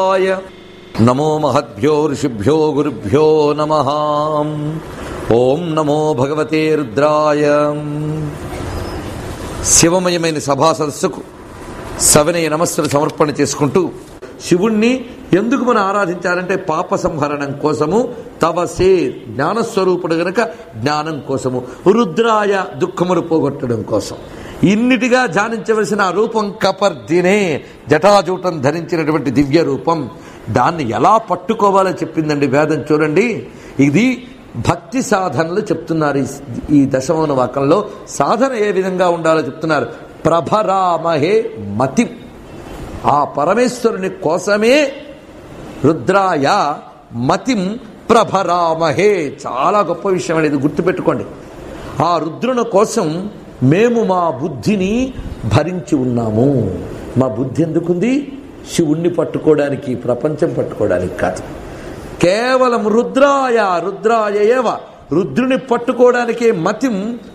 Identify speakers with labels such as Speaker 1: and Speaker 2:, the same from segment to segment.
Speaker 1: య. నమో మహద్భ్యో ఋషిభ్యో గురుభ్యో నమ ఓం నమో భగవతే రుద్రాయ శివమయమైన సభా సదస్సుకు సవినయ నమస్సులు సమర్పణ చేసుకుంటూ శివుణ్ణి ఎందుకు మనం ఆరాధించాలంటే పాప సంహరణం కోసము తవసే జ్ఞానస్వరూపుడు గనక జ్ఞానం కోసము రుద్రాయ దుఃఖమును పోగొట్టడం కోసం ఇన్నిటిగా ధ్యానించవలసిన ఆ రూపం కపర్దినే జటాజూటం ధరించినటువంటి దివ్య రూపం దాన్ని ఎలా పట్టుకోవాలో చెప్పిందండి వేదం చూడండి ఇది భక్తి సాధనలు చెప్తున్నారు ఈ- ఈ దశమౌన వాకంలో సాధన ఏ విధంగా ఉండాలో చెప్తున్నారు ప్రభరామహే మతి ఆ పరమేశ్వరుని కోసమే రుద్రాయ మతిం ప్రభరామహే చాలా గొప్ప విషయం అనేది గుర్తుపెట్టుకోండి ఆ రుద్రుని కోసం మేము మా బుద్ధిని భరించి ఉన్నాము మా బుద్ధి ఎందుకుంది శివుణ్ణి పట్టుకోవడానికి ప్రపంచం పట్టుకోవడానికి కాదు కేవలం రుద్రాయ రుద్రాయ ఏవ రుద్రుని పట్టుకోవడానికే మతిం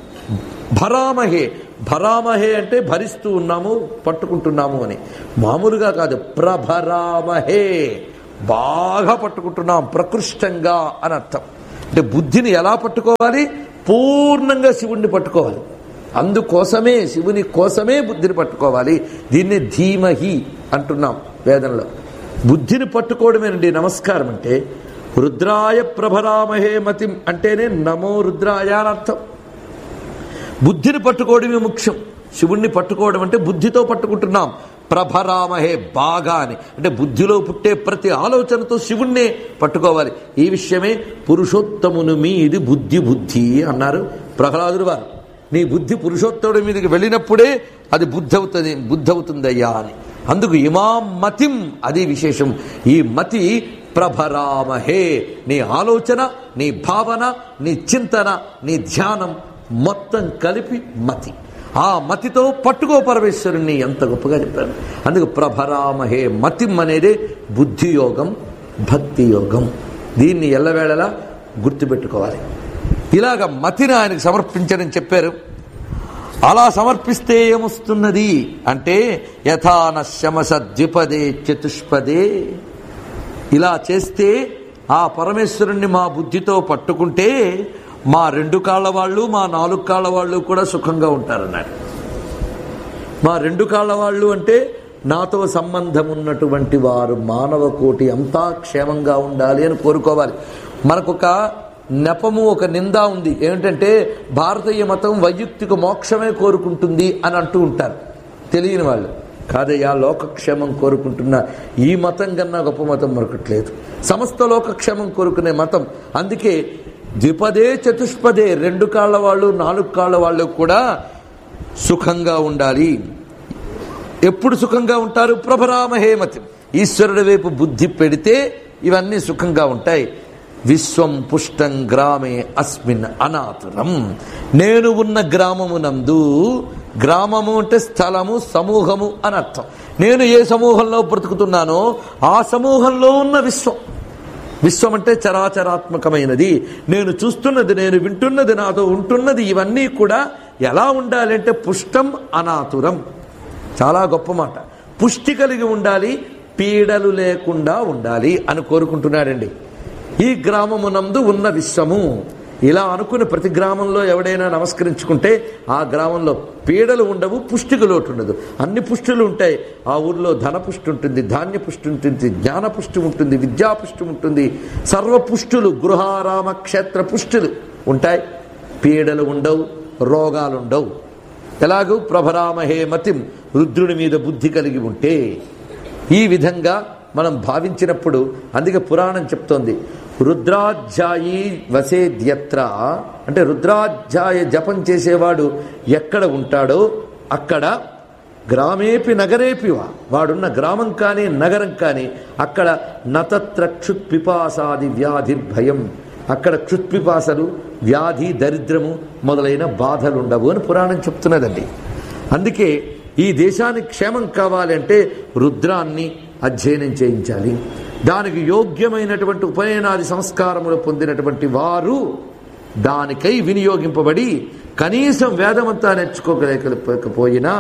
Speaker 1: భరామహే భరామహే అంటే భరిస్తూ ఉన్నాము పట్టుకుంటున్నాము అని మామూలుగా కాదు ప్రభరామహే బాగా పట్టుకుంటున్నాం ప్రకృష్టంగా అని అర్థం అంటే బుద్ధిని ఎలా పట్టుకోవాలి పూర్ణంగా శివుణ్ణి పట్టుకోవాలి అందుకోసమే శివుని కోసమే బుద్ధిని పట్టుకోవాలి దీన్ని ధీమహి అంటున్నాం వేదంలో బుద్ధిని పట్టుకోవడమేనండి నమస్కారం అంటే రుద్రాయ ప్రభరామహే మతిం అంటేనే నమో రుద్రాయ అని అర్థం బుద్ధిని పట్టుకోవడమే ముఖ్యం శివుణ్ణి పట్టుకోవడం అంటే బుద్ధితో పట్టుకుంటున్నాం ప్రభరామహే బాగా అని అంటే బుద్ధిలో పుట్టే ప్రతి ఆలోచనతో శివుణ్ణే పట్టుకోవాలి ఈ విషయమే పురుషోత్తమును మీది బుద్ధి బుద్ధి అన్నారు ప్రహ్లాదుడు వారు నీ బుద్ధి పురుషోత్తముడి మీదకి వెళ్ళినప్పుడే అది బుద్ధి అవుతుంది బుద్ధి అవుతుందయ్యా అని అందుకు ఇమాం మతిం అది విశేషం ఈ మతి ప్రభరామహే నీ ఆలోచన నీ భావన నీ చింతన నీ ధ్యానం మొత్తం కలిపి మతి ఆ మతితో పట్టుకో పరమేశ్వరుణ్ణి ఎంత గొప్పగా చెప్పారు అందుకు ప్రభరామహే మతిం అనేది బుద్ధి యోగం భక్తి యోగం దీన్ని ఎల్లవేళలా గుర్తుపెట్టుకోవాలి ఇలాగ మతిని ఆయనకు సమర్పించని చెప్పారు అలా సమర్పిస్తే ఏమొస్తున్నది అంటే యథాన శమస ద్విపదే చతుష్పదే ఇలా చేస్తే ఆ పరమేశ్వరుణ్ణి మా బుద్ధితో పట్టుకుంటే మా రెండు కాళ్ళ వాళ్ళు మా నాలుగు కాళ్ళ వాళ్ళు కూడా సుఖంగా ఉంటారన్నాడు మా రెండు కాళ్ళ వాళ్ళు అంటే నాతో సంబంధం ఉన్నటువంటి వారు మానవ కోటి అంతా క్షేమంగా ఉండాలి అని కోరుకోవాలి మనకొక నెపము ఒక నింద ఉంది ఏమిటంటే భారతీయ మతం వైయక్తిక మోక్షమే కోరుకుంటుంది అని అంటూ ఉంటారు తెలియని వాళ్ళు కాదయ్యా లోకక్షేమం కోరుకుంటున్న ఈ మతం కన్నా గొప్ప మతం మరొకట్లేదు సమస్త లోకక్షేమం కోరుకునే మతం అందుకే ద్విపదే చతుష్పదే రెండు కాళ్ళ వాళ్ళు నాలుగు కాళ్ళ వాళ్ళు కూడా సుఖంగా ఉండాలి ఎప్పుడు సుఖంగా ఉంటారు ప్రభరామహేమతి ఈశ్వరుడి వైపు బుద్ధి పెడితే ఇవన్నీ సుఖంగా ఉంటాయి విశ్వం పుష్టం గ్రామే అస్మిన్ అనాతురం నేను ఉన్న గ్రామమునందు గ్రామము అంటే స్థలము సమూహము అని అర్థం నేను ఏ సమూహంలో బ్రతుకుతున్నానో ఆ సమూహంలో ఉన్న విశ్వం విశ్వం అంటే చరాచరాత్మకమైనది నేను చూస్తున్నది నేను వింటున్నది నాతో ఉంటున్నది ఇవన్నీ కూడా ఎలా ఉండాలి అంటే పుష్టం అనాతురం చాలా గొప్ప మాట పుష్టి కలిగి ఉండాలి పీడలు లేకుండా ఉండాలి అని కోరుకుంటున్నాడండి ఈ గ్రామమునందు ఉన్న విశ్వము ఇలా అనుకుని ప్రతి గ్రామంలో ఎవడైనా నమస్కరించుకుంటే ఆ గ్రామంలో పీడలు ఉండవు పుష్టికి లోటు ఉండదు అన్ని పుష్టులు ఉంటాయి ఆ ఊర్లో ధన పుష్టి ఉంటుంది ధాన్య పుష్టి ఉంటుంది జ్ఞాన పుష్టి ఉంటుంది విద్యా పుష్టి ఉంటుంది సర్వ పుష్టులు గృహారామ క్షేత్ర పుష్టులు ఉంటాయి పీడలు ఉండవు రోగాలు ఉండవు ఎలాగూ ప్రభరామహే మతిం రుద్రుడి మీద బుద్ధి కలిగి ఉంటే ఈ విధంగా మనం భావించినప్పుడు అందుకే పురాణం చెప్తోంది రుద్రాధ్యాయి వసేద్యత్ర అంటే రుద్రాధ్యాయ జపం చేసేవాడు ఎక్కడ ఉంటాడో అక్కడ గ్రామేపి నగరేపి వా వాడున్న గ్రామం కానీ నగరం కానీ అక్కడ నతత్ర క్షుత్పిపాసాది వ్యాధిర్భయం అక్కడ క్షుత్పిపాసలు వ్యాధి దరిద్రము మొదలైన బాధలు ఉండవు అని పురాణం చెప్తున్నదండి అందుకే ఈ దేశానికి క్షేమం కావాలంటే రుద్రాన్ని అధ్యయనం చేయించాలి దానికి యోగ్యమైనటువంటి ఉపనయనాది సంస్కారములు పొందినటువంటి వారు దానికై వినియోగింపబడి కనీసం వేదమంతా నేర్చుకోలేకపోయినా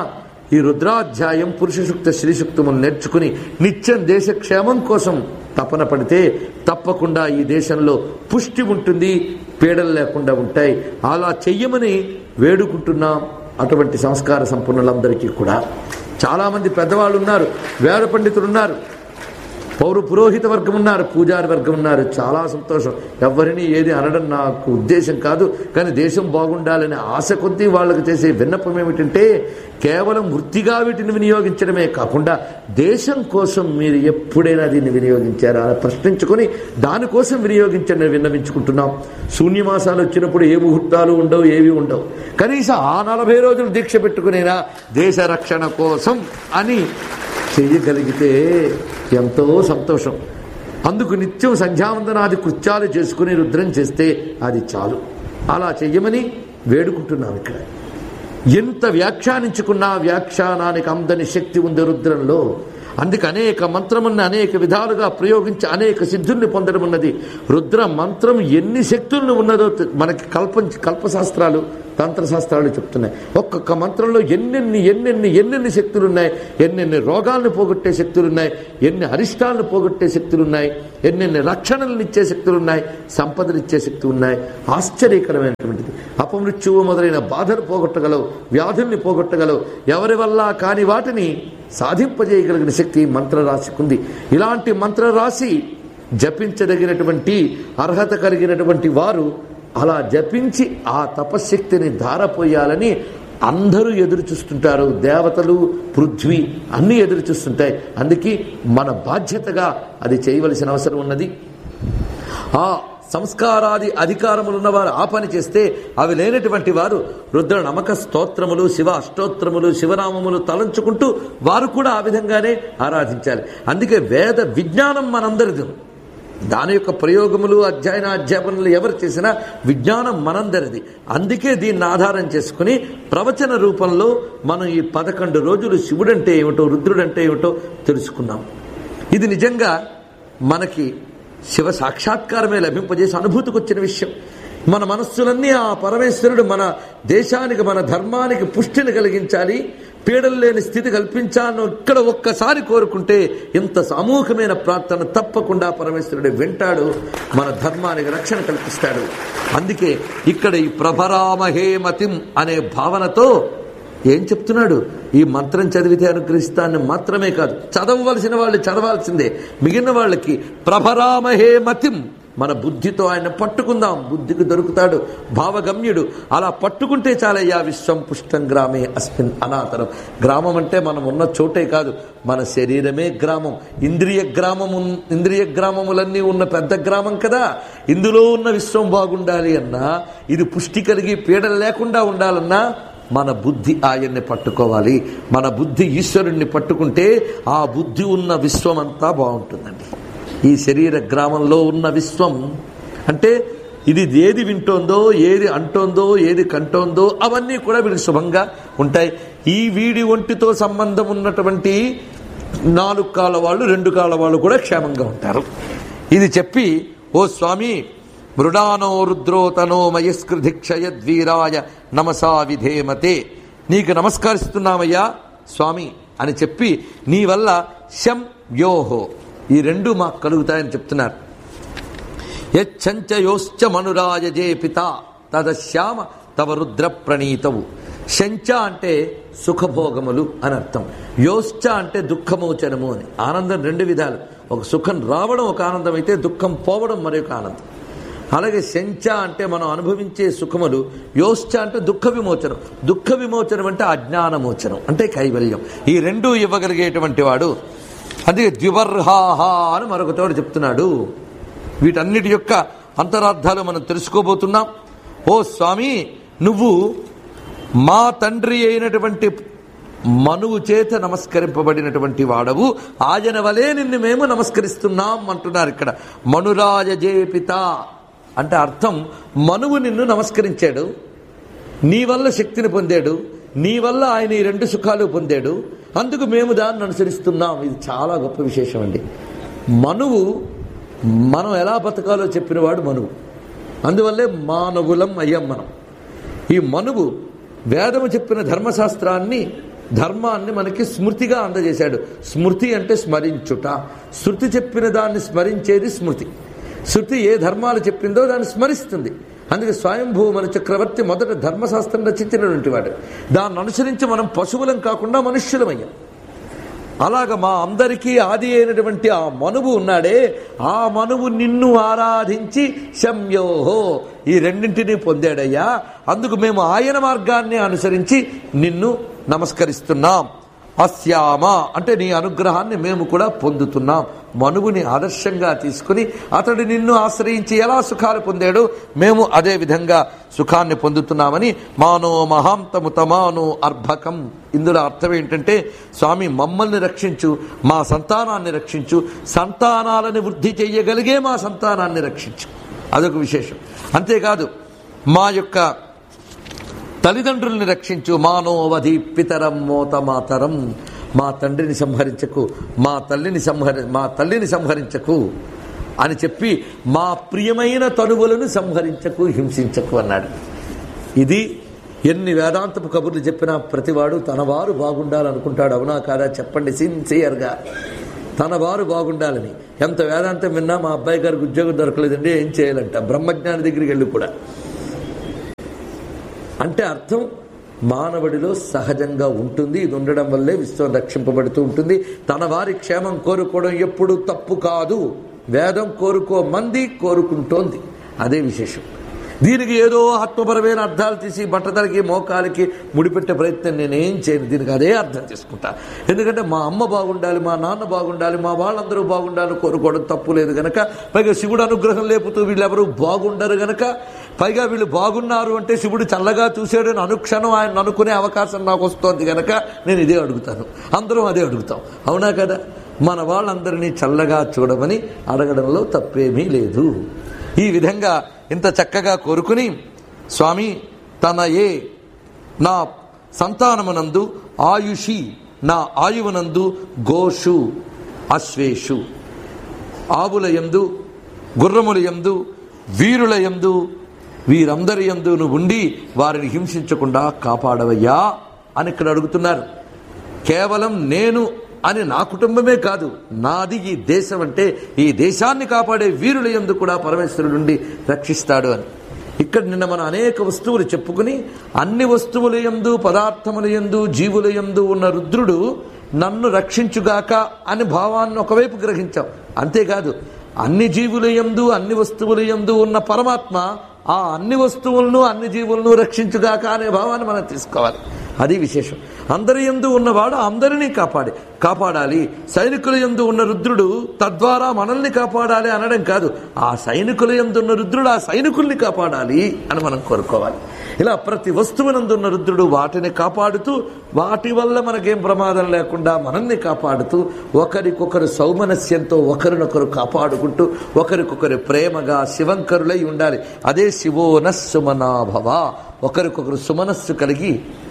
Speaker 1: ఈ రుద్రాధ్యాయం పురుష సూక్త శ్రీ సూక్తములు నేర్చుకుని నిత్యం దేశ క్షేమం కోసం తపన పడితే తప్పకుండా ఈ దేశంలో పుష్టి ఉంటుంది పీడలు లేకుండా ఉంటాయి అలా చెయ్యమని వేడుకుంటున్నాం అటువంటి సంస్కార సంపన్నులందరికీ కూడా చాలామంది పెద్దవాళ్ళు ఉన్నారు వేద పండితులు ఉన్నారు పౌరు పురోహిత వర్గం ఉన్నారు పూజారి వర్గం ఉన్నారు చాలా సంతోషం ఎవరిని ఏది అనడం నాకు ఉద్దేశం కాదు కానీ దేశం బాగుండాలనే ఆశ కొద్దీ వాళ్ళకు చేసే విన్నపం ఏమిటంటే కేవలం వృత్తిగా వీటిని వినియోగించడమే కాకుండా దేశం కోసం మీరు ఎప్పుడైనా దీన్ని వినియోగించారా అని ప్రశ్నించుకొని దానికోసం వినియోగించండి విన్నవించుకుంటున్నాం శూన్యమాసాలు వచ్చినప్పుడు ఏ ముహూర్తాలు ఉండవు ఏవి ఉండవు కనీసం ఆ నలభై రోజులు దీక్ష పెట్టుకునేనా దేశ రక్షణ కోసం అని చెయ్యగలిగితే ఎంతో సంతోషం అందుకు నిత్యం సంధ్యావందనాది కృత్యాలు చేసుకుని రుద్రం చేస్తే అది చాలు అలా చెయ్యమని వేడుకుంటున్నాం ఇక్కడ ఎంత వ్యాఖ్యానించుకున్నా వ్యాఖ్యానానికి అందని శక్తి ఉంది రుద్రంలో అందుకు అనేక మంత్రమున్న అనేక విధాలుగా ప్రయోగించి అనేక సిద్ధుల్ని పొందడం ఉన్నది రుద్ర మంత్రం ఎన్ని శక్తులను ఉన్నదో తె- మనకి కల్ప కల్పశాస్త్రాలు తంత్రశాస్త్రాలు చెప్తున్నాయి ఒక్కొక్క మంత్రంలో ఎన్నెన్ని ఎన్నెన్ని ఎన్నెన్ని శక్తులు ఉన్నాయి ఎన్నెన్ని రోగాలను పోగొట్టే శక్తులు ఉన్నాయి ఎన్ని అరిష్టాలను పోగొట్టే శక్తులు ఉన్నాయి ఎన్నెన్ని రక్షణలను ఇచ్చే శక్తులు ఉన్నాయి సంపదలు ఇచ్చే శక్తులు ఉన్నాయి ఆశ్చర్యకరమైనటువంటిది అపమృత్యువు మొదలైన బాధలు పోగొట్టగలవు వ్యాధుల్ని పోగొట్టగలవు ఎవరి వల్ల కాని వాటిని సాధింపజేయగలిగిన శక్తి మంత్రరాశికుంది ఇలాంటి మంత్రరాశి జపించదగినటువంటి అర్హత కలిగినటువంటి వారు అలా జపించి ఆ తపశ్శక్తిని ధారపోయాలని అందరూ ఎదురు చూస్తుంటారు దేవతలు పృథ్వీ అన్నీ ఎదురు చూస్తుంటాయి అందుకే మన బాధ్యతగా అది చేయవలసిన అవసరం ఉన్నది ఆ సంస్కారాది అధికారములు ఉన్నవారు ఆ పని చేస్తే అవి లేనటువంటి వారు రుద్ర నమక స్తోత్రములు శివ అష్టోత్రములు శివనామములు తలంచుకుంటూ వారు కూడా ఆ విధంగానే ఆరాధించాలి అందుకే వేద విజ్ఞానం మనందరిది దాని యొక్క ప్రయోగములు అధ్యయన అధ్యాపనలు ఎవరు చేసినా విజ్ఞానం మనందరిది అందుకే దీన్ని ఆధారం చేసుకుని ప్రవచన రూపంలో మనం ఈ పదకొండు రోజులు శివుడంటే ఏమిటో రుద్రుడంటే ఏమిటో తెలుసుకున్నాం ఇది నిజంగా మనకి శివ సాక్షాత్కారమే లభింపజేసి అనుభూతికి వచ్చిన విషయం మన మనస్సులన్నీ ఆ పరమేశ్వరుడు మన దేశానికి మన ధర్మానికి పుష్టిని కలిగించాలి పీడలు లేని స్థితి కల్పించాలను ఇక్కడ ఒక్కసారి కోరుకుంటే ఇంత సామూహికమైన ప్రార్థన తప్పకుండా పరమేశ్వరుడు వింటాడు మన ధర్మానికి రక్షణ కల్పిస్తాడు అందుకే ఇక్కడ ఈ ప్రభరామహేమతిం అనే భావనతో ఏం చెప్తున్నాడు ఈ మంత్రం చదివితే అనుగ్రహిస్తాన్ని మాత్రమే కాదు చదవవలసిన వాళ్ళు చదవాల్సిందే మిగిలిన వాళ్ళకి ప్రభరామహే మతిం మన బుద్ధితో ఆయన పట్టుకుందాం బుద్ధికి దొరుకుతాడు భావగమ్యుడు అలా పట్టుకుంటే చాలయ్యా విశ్వం పుష్టం గ్రామే అస్మిన్ అనాతరం గ్రామం అంటే మనం ఉన్న చోటే కాదు మన శరీరమే గ్రామం ఇంద్రియ గ్రామము ఇంద్రియ గ్రామములన్నీ ఉన్న పెద్ద గ్రామం కదా ఇందులో ఉన్న విశ్వం బాగుండాలి అన్నా ఇది పుష్టి కలిగి పీడలు లేకుండా ఉండాలన్నా మన బుద్ధి ఆయన్ని పట్టుకోవాలి మన బుద్ధి ఈశ్వరుణ్ణి పట్టుకుంటే ఆ బుద్ధి ఉన్న విశ్వం అంతా బాగుంటుందండి ఈ శరీర గ్రామంలో ఉన్న విశ్వం అంటే ఇది ఏది వింటోందో ఏది అంటోందో ఏది కంటోందో అవన్నీ కూడా వీడికి శుభంగా ఉంటాయి ఈ వీడి ఒంటితో సంబంధం ఉన్నటువంటి నాలుగు కాళ్ళ వాళ్ళు రెండు కాళ్ళ వాళ్ళు కూడా క్షేమంగా ఉంటారు ఇది చెప్పి ఓ స్వామి మృడానో రుద్రోతనో మయస్కృధిక్షయద్వీరాయ నమసా విధేమతే నీకు నమస్కరిస్తున్నామయ్యా స్వామి అని చెప్పి నీ వల్ల శం యోహో ఈ రెండు మాకు కలుగుతాయని చెప్తున్నారు యచ్చంచయోశ్చ మనురాయజే పిత తదశ్యామ తవ రుద్ర ప్రణీతవు శంచ అంటే సుఖభోగములు అని అర్థం యోశ్చ అంటే దుఃఖమోచనము అని ఆనందం రెండు విధాలు ఒక సుఖం రావడం ఒక ఆనందం అయితే దుఃఖం పోవడం మరొక ఆనందం అలాగే శంచ అంటే మనం అనుభవించే సుఖములు యోశ్చ అంటే దుఃఖ విమోచనం దుఃఖ విమోచనం అంటే అజ్ఞానమోచనం అంటే కైవల్యం ఈ రెండూ ఇవ్వగలిగేటువంటి వాడు అందుకే ద్వివర్హాహ అని మరొక తోడు చెప్తున్నాడు వీటన్నిటి యొక్క అంతరార్థాలు మనం తెలుసుకోబోతున్నాం ఓ స్వామి నువ్వు మా తండ్రి అయినటువంటి మనువు చేత నమస్కరింపబడినటువంటి వాడవు ఆయన వలే నిన్ను మేము నమస్కరిస్తున్నాం అంటున్నారు ఇక్కడ మనురాజ జేపిత అంటే అర్థం మనువు నిన్ను నమస్కరించాడు నీ వల్ల శక్తిని పొందాడు నీ వల్ల ఆయన ఈ రెండు సుఖాలు పొందాడు అందుకు మేము దాన్ని అనుసరిస్తున్నాం ఇది చాలా గొప్ప విశేషం అండి మనువు మనం ఎలా బతకాలో చెప్పినవాడు మనువు అందువల్లే మానవులం అయ్యాం మనం ఈ మనువు వేదము చెప్పిన ధర్మశాస్త్రాన్ని ధర్మాన్ని మనకి స్మృతిగా అందజేశాడు స్మృతి అంటే స్మరించుట శృతి చెప్పిన దాన్ని స్మరించేది స్మృతి శృతి ఏ ధర్మాలు చెప్పిందో దాన్ని స్మరిస్తుంది అందుకే స్వయంభూ మన చక్రవర్తి మొదట ధర్మశాస్త్రం రచించినటువంటి వాడు దాన్ని అనుసరించి మనం పశువులం కాకుండా మనుష్యులమయ్యాం అలాగ మా అందరికీ ఆది అయినటువంటి ఆ మనువు ఉన్నాడే ఆ మనువు నిన్ను ఆరాధించి శమ్యోహో ఈ రెండింటినీ పొందాడయ్యా అందుకు మేము ఆయన మార్గాన్ని అనుసరించి నిన్ను నమస్కరిస్తున్నాం అస్యామ అంటే నీ అనుగ్రహాన్ని మేము కూడా పొందుతున్నాం మనువుని ఆదర్శంగా తీసుకుని అతడు నిన్ను ఆశ్రయించి ఎలా సుఖాలు పొందాడో మేము అదే విధంగా సుఖాన్ని పొందుతున్నామని మానో మహాంతము తమానో అర్భకం ఇందులో అర్థం ఏంటంటే స్వామి మమ్మల్ని రక్షించు మా సంతానాన్ని రక్షించు సంతానాలను వృద్ధి చేయగలిగే మా సంతానాన్ని రక్షించు అదొక విశేషం అంతేకాదు మా యొక్క తల్లిదండ్రుల్ని రక్షించు మానోవధి పితరం మోత మాతరం మా తండ్రిని సంహరించకు మా తల్లిని సంహరి మా తల్లిని సంహరించకు అని చెప్పి మా ప్రియమైన తనువులను సంహరించకు హింసించకు అన్నాడు ఇది ఎన్ని వేదాంతపు కబుర్లు చెప్పినా ప్రతివాడు తన వారు బాగుండాలనుకుంటాడు అవునా కాదా చెప్పండి సిన్సియర్గా తన వారు బాగుండాలని ఎంత వేదాంతం విన్నా మా అబ్బాయి గారికి ఉద్యోగం దొరకలేదండి ఏం చేయాలంట బ్రహ్మజ్ఞాని దగ్గరికి వెళ్ళి కూడా అంటే అర్థం మానవుడిలో సహజంగా ఉంటుంది ఇది ఉండడం వల్లే విశ్వం రక్షింపబడుతూ ఉంటుంది తన వారి క్షేమం కోరుకోవడం ఎప్పుడు తప్పు కాదు వేదం కోరుకో మంది కోరుకుంటోంది అదే విశేషం దీనికి ఏదో ఆత్మపరమైన అర్థాలు తీసి బట్టతలకి మోకాలికి ముడిపెట్టే ప్రయత్నం నేనేం చేయను దీనికి అదే అర్థం చేసుకుంటా ఎందుకంటే మా అమ్మ బాగుండాలి మా నాన్న బాగుండాలి మా వాళ్ళందరూ బాగుండాలని కోరుకోవడం తప్పు లేదు గనక పైగా శివుడు అనుగ్రహం లేపుతూ వీళ్ళెవరూ బాగుండరు గనక పైగా వీళ్ళు బాగున్నారు అంటే శివుడు చల్లగా చూసాడని అనుక్షణం ఆయన అనుకునే అవకాశం నాకు వస్తోంది గనక నేను ఇదే అడుగుతాను అందరం అదే అడుగుతాం అవునా కదా మన వాళ్ళందరినీ చల్లగా చూడమని అడగడంలో తప్పేమీ లేదు ఈ విధంగా ఇంత చక్కగా కోరుకుని స్వామి తన ఏ నా సంతానమునందు ఆయుషి నా ఆయువునందు గోషు అశ్వేషు ఆవుల యందు గుర్రముల యందు వీరుల యందు వీరందరి యందు నువ్వు ఉండి వారిని హింసించకుండా కాపాడవయ్యా అని ఇక్కడ అడుగుతున్నారు కేవలం నేను అని నా కుటుంబమే కాదు నాది ఈ దేశం అంటే ఈ దేశాన్ని కాపాడే వీరుల యందు కూడా పరమేశ్వరుడు నుండి రక్షిస్తాడు అని ఇక్కడ నిన్న మనం అనేక వస్తువులు చెప్పుకుని అన్ని వస్తువుల యందు పదార్థముల యందు జీవుల యందు ఉన్న రుద్రుడు నన్ను రక్షించుగాక అని భావాన్ని ఒకవైపు గ్రహించాం అంతేకాదు అన్ని జీవుల యందు అన్ని వస్తువుల యందు ఉన్న పరమాత్మ ఆ అన్ని వస్తువులను అన్ని జీవులను రక్షించుగాక అనే భావాన్ని మనం తీసుకోవాలి అది విశేషం అందరి ఎందు ఉన్నవాడు అందరినీ కాపాడి కాపాడాలి సైనికుల ఎందు ఉన్న రుద్రుడు తద్వారా మనల్ని కాపాడాలి అనడం కాదు ఆ సైనికుల ఎందు ఉన్న రుద్రుడు ఆ సైనికుల్ని కాపాడాలి అని మనం కోరుకోవాలి ఇలా ప్రతి వస్తువునందున్న రుద్రుడు వాటిని కాపాడుతూ వాటి వల్ల మనకేం ప్రమాదం లేకుండా మనల్ని కాపాడుతూ ఒకరికొకరు సౌమనస్యంతో ఒకరినొకరు కాపాడుకుంటూ ఒకరికొకరు ప్రేమగా శివంకరులై ఉండాలి అదే శివోన సుమనాభవ ఒకరికొకరు సుమనస్సు కలిగి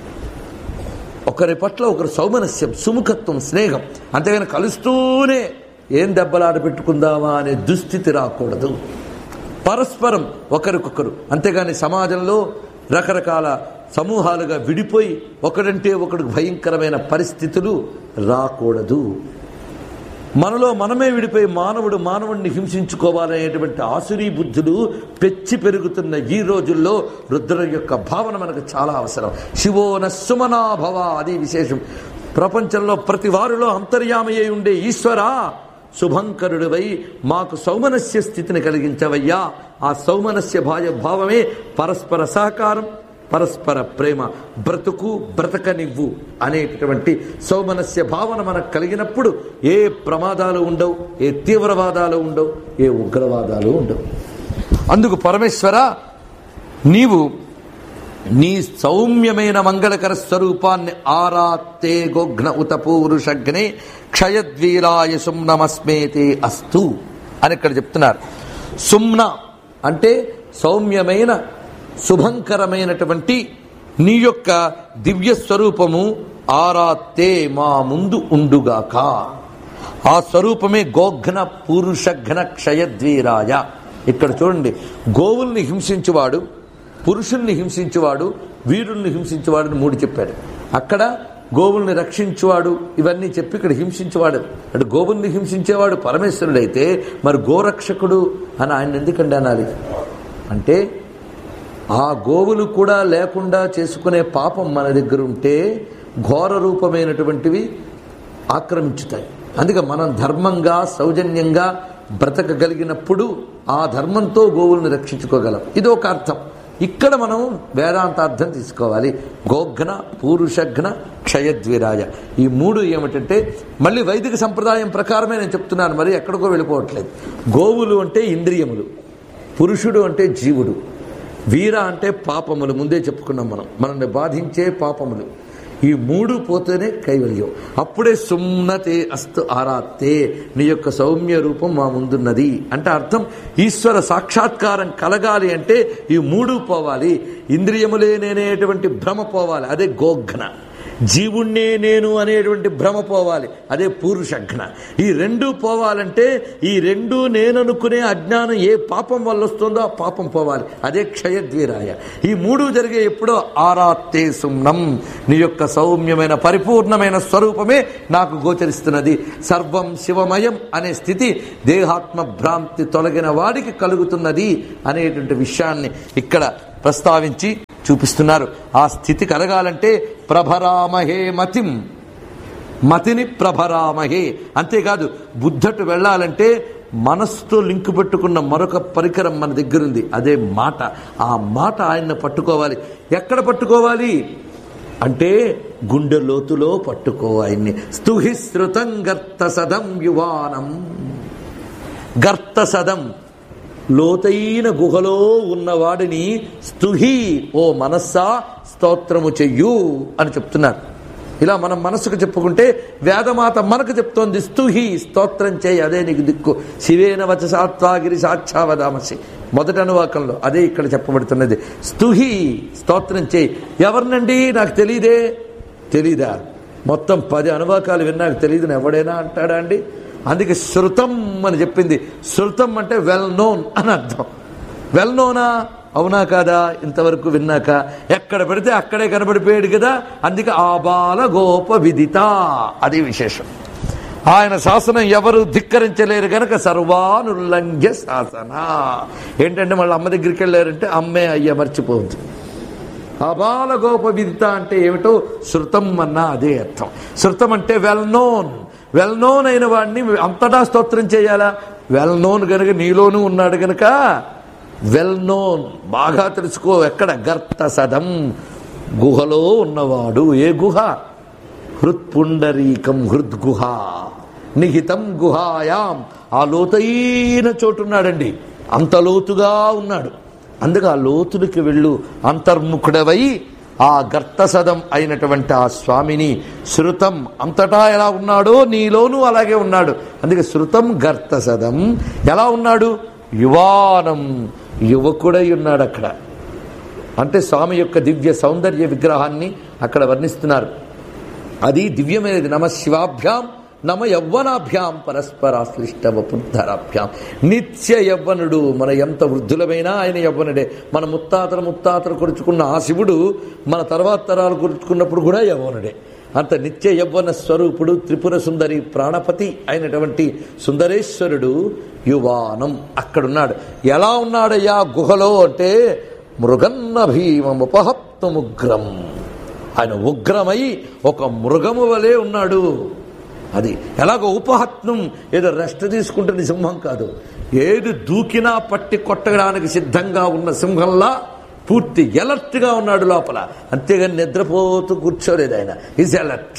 Speaker 1: ఒకరి పట్ల ఒకరు సౌమనస్యం సుముఖత్వం స్నేహం అంతేగాని కలుస్తూనే ఏం దెబ్బలాట పెట్టుకుందామా అనే దుస్థితి రాకూడదు పరస్పరం ఒకరికొకరు అంతేగాని సమాజంలో రకరకాల సమూహాలుగా విడిపోయి ఒకడంటే ఒకడు భయంకరమైన పరిస్థితులు రాకూడదు మనలో మనమే విడిపోయి మానవుడు మానవుడిని హింసించుకోవాలనేటువంటి ఆసురీ బుద్ధులు పెచ్చి పెరుగుతున్న ఈ రోజుల్లో రుద్రం యొక్క భావన మనకు చాలా అవసరం శివోన సుమనాభవ అది విశేషం ప్రపంచంలో ప్రతి వారిలో అంతర్యామయ్యి ఉండే ఈశ్వరా శుభంకరుడివై మాకు సౌమనస్య స్థితిని కలిగించవయ్యా ఆ సౌమనస్య భాయ భావమే పరస్పర సహకారం పరస్పర ప్రేమ బ్రతుకు బ్రతకనివ్వు అనేటటువంటి సౌమనస్య భావన మనకు కలిగినప్పుడు ఏ ప్రమాదాలు ఉండవు ఏ తీవ్రవాదాలు ఉండవు ఏ ఉగ్రవాదాలు ఉండవు అందుకు పరమేశ్వర నీవు నీ సౌమ్యమైన మంగళకర స్వరూపాన్ని ఆరాత్తే గోఘ్న ఉత పూరుషగ్నే క్షయద్వీరాయ సుమ్నమస్మేతే అస్తు అని ఇక్కడ చెప్తున్నారు సుమ్న అంటే సౌమ్యమైన శుభంకరమైనటువంటి నీ యొక్క దివ్య స్వరూపము ఆరాత్తే మా ముందు ఉండుగాక ఆ స్వరూపమే గోఘ్న పురుషఘ్న క్షయద్వీరాయ ఇక్కడ చూడండి గోవుల్ని హింసించువాడు పురుషుల్ని హింసించువాడు వీరుల్ని హింసించువాడని మూడు చెప్పాడు అక్కడ గోవుల్ని రక్షించువాడు ఇవన్నీ చెప్పి ఇక్కడ హింసించేవాడు అంటే గోవుల్ని హింసించేవాడు పరమేశ్వరుడైతే మరి గోరక్షకుడు అని ఆయన ఎందుకండి అనాలి అంటే ఆ గోవులు కూడా లేకుండా చేసుకునే పాపం మన దగ్గర ఉంటే ఘోర రూపమైనటువంటివి ఆక్రమించుతాయి అందుకే మనం ధర్మంగా సౌజన్యంగా బ్రతకగలిగినప్పుడు ఆ ధర్మంతో గోవుల్ని రక్షించుకోగలం ఇది ఒక అర్థం ఇక్కడ మనం వేదాంతార్థం తీసుకోవాలి గోఘ్న పూరుషఘ్న క్షయద్విరాజ ఈ మూడు ఏమిటంటే మళ్ళీ వైదిక సంప్రదాయం ప్రకారమే నేను చెప్తున్నాను మరి ఎక్కడికో వెళ్ళిపోవట్లేదు గోవులు అంటే ఇంద్రియములు పురుషుడు అంటే జీవుడు వీర అంటే పాపములు ముందే చెప్పుకున్నాం మనం మనల్ని బాధించే పాపములు ఈ మూడు పోతేనే కైవల్యం అప్పుడే సుమ్నతే అస్తు ఆరాత్తే నీ యొక్క సౌమ్య రూపం మా ముందున్నది అంటే అర్థం ఈశ్వర సాక్షాత్కారం కలగాలి అంటే ఈ మూడు పోవాలి ఇంద్రియములే నేనేటువంటి భ్రమ పోవాలి అదే గోఘ్న జీవుణ్ణే నేను అనేటువంటి భ్రమ పోవాలి అదే పూరుషఘ్న ఈ రెండు పోవాలంటే ఈ రెండు నేననుకునే అజ్ఞానం ఏ పాపం వల్ల వస్తుందో ఆ పాపం పోవాలి అదే క్షయద్వీరాయ ఈ మూడు జరిగే ఎప్పుడో ఆరాత్తే సుమ్నం నీ యొక్క సౌమ్యమైన పరిపూర్ణమైన స్వరూపమే నాకు గోచరిస్తున్నది సర్వం శివమయం అనే స్థితి దేహాత్మ భ్రాంతి తొలగిన వాడికి కలుగుతున్నది అనేటువంటి విషయాన్ని ఇక్కడ ప్రస్తావించి చూపిస్తున్నారు ఆ స్థితి కలగాలంటే ప్రభరామహే మతిం మతిని ప్రభరామహే అంతేకాదు బుద్ధటు వెళ్ళాలంటే మనస్సుతో లింకు పెట్టుకున్న మరొక పరికరం మన దగ్గరుంది అదే మాట ఆ మాట ఆయన్ని పట్టుకోవాలి ఎక్కడ పట్టుకోవాలి అంటే గుండె లోతులో పట్టుకో ఆయన్ని స్తుహి శృతం గర్త సదం యువానం గర్త సదం లోతైన గుహలో ఉన్నవాడిని స్తుహి ఓ మనస్సా స్తోత్రము చెయ్యు అని చెప్తున్నారు ఇలా మనం మనసుకు చెప్పుకుంటే వేదమాత మనకు చెప్తోంది స్తుహి స్తోత్రం చేయి అదే నీకు దిక్కు శివేన వచసాత్వాగిరి సాక్షావదామసి మొదటి అనువాకంలో అదే ఇక్కడ చెప్పబడుతున్నది స్తుహి స్తోత్రం చేయి ఎవరినండి నాకు తెలియదే తెలీదా మొత్తం పది అనువాకాలు విన్నాక తెలియదు ఎవడైనా అంటాడా అండి అందుకే శృతం అని చెప్పింది శృతం అంటే వెల్ నోన్ అని అర్థం వెల్ నోనా అవునా కాదా ఇంతవరకు విన్నాక ఎక్కడ పెడితే అక్కడే కనబడిపోయాడు కదా అందుకే ఆబాల గోప విదిత అది విశేషం ఆయన శాసనం ఎవరు ధిక్కరించలేరు గనక సర్వానుల్లంఘ్య శాసన ఏంటంటే మళ్ళీ అమ్మ దగ్గరికి వెళ్ళారంటే అమ్మే అయ్య మర్చిపోవద్దు అబాల గోప విదిత అంటే ఏమిటో శృతం అన్న అదే అర్థం శృతం అంటే వెల్ నోన్ వెల్ నోన్ అయిన వాడిని అంతటా స్తోత్రం చేయాలా వెల్ నోన్ గనుక నీలోనూ ఉన్నాడు గనుక వెల్ నోన్ బాగా తెలుసుకో ఎక్కడ గర్త సదం గుహలో ఉన్నవాడు ఏ గుహ హృత్పుండరీకం హృద్గుహ నిహితం గుహాయాం ఆ లోతైన చోటున్నాడండి అంత లోతుగా ఉన్నాడు అందుకే ఆ లోతులకి వెళ్ళు అంతర్ముఖుడవై ఆ గర్తసదం అయినటువంటి ఆ స్వామిని శృతం అంతటా ఎలా ఉన్నాడో నీలోనూ అలాగే ఉన్నాడు అందుకే శృతం గర్తసదం ఎలా ఉన్నాడు యువానం యువకుడై ఉన్నాడు అక్కడ అంటే స్వామి యొక్క దివ్య సౌందర్య విగ్రహాన్ని అక్కడ వర్ణిస్తున్నారు అది దివ్యమైనది నమ శివాభ్యాం నమ యవ్వనాభ్యాం పరస్పరాశ్లిష్ట వపుద్ధరాభ్యాం నిత్య యవ్వనుడు మన ఎంత వృద్ధులమైనా ఆయన యవ్వనుడే మన ముత్తాతల ముత్తాతలు కొరుచుకున్న ఆ శివుడు మన తర్వాత తరాలు కొరుచుకున్నప్పుడు కూడా యవ్వనుడే అంత నిత్య యవ్వన స్వరూపుడు త్రిపుర సుందరి ప్రాణపతి అయినటువంటి సుందరేశ్వరుడు యువానం అక్కడున్నాడు ఎలా ఉన్నాడయ్యా గుహలో అంటే మృగన్న భీమముపహప్తముగ్రం ఆయన ఉగ్రమై ఒక మృగము వలె ఉన్నాడు అది ఎలాగో ఉపహత్నం ఏదో రెస్ట్ తీసుకుంటున్న సింహం కాదు ఏది దూకినా పట్టి కొట్టడానికి సిద్ధంగా ఉన్న సింహంలా పూర్తి ఎలర్ట్గా ఉన్నాడు లోపల అంతేగాని నిద్రపోతూ కూర్చోలేదు ఆయన ఈజ్ ఎలర్ట్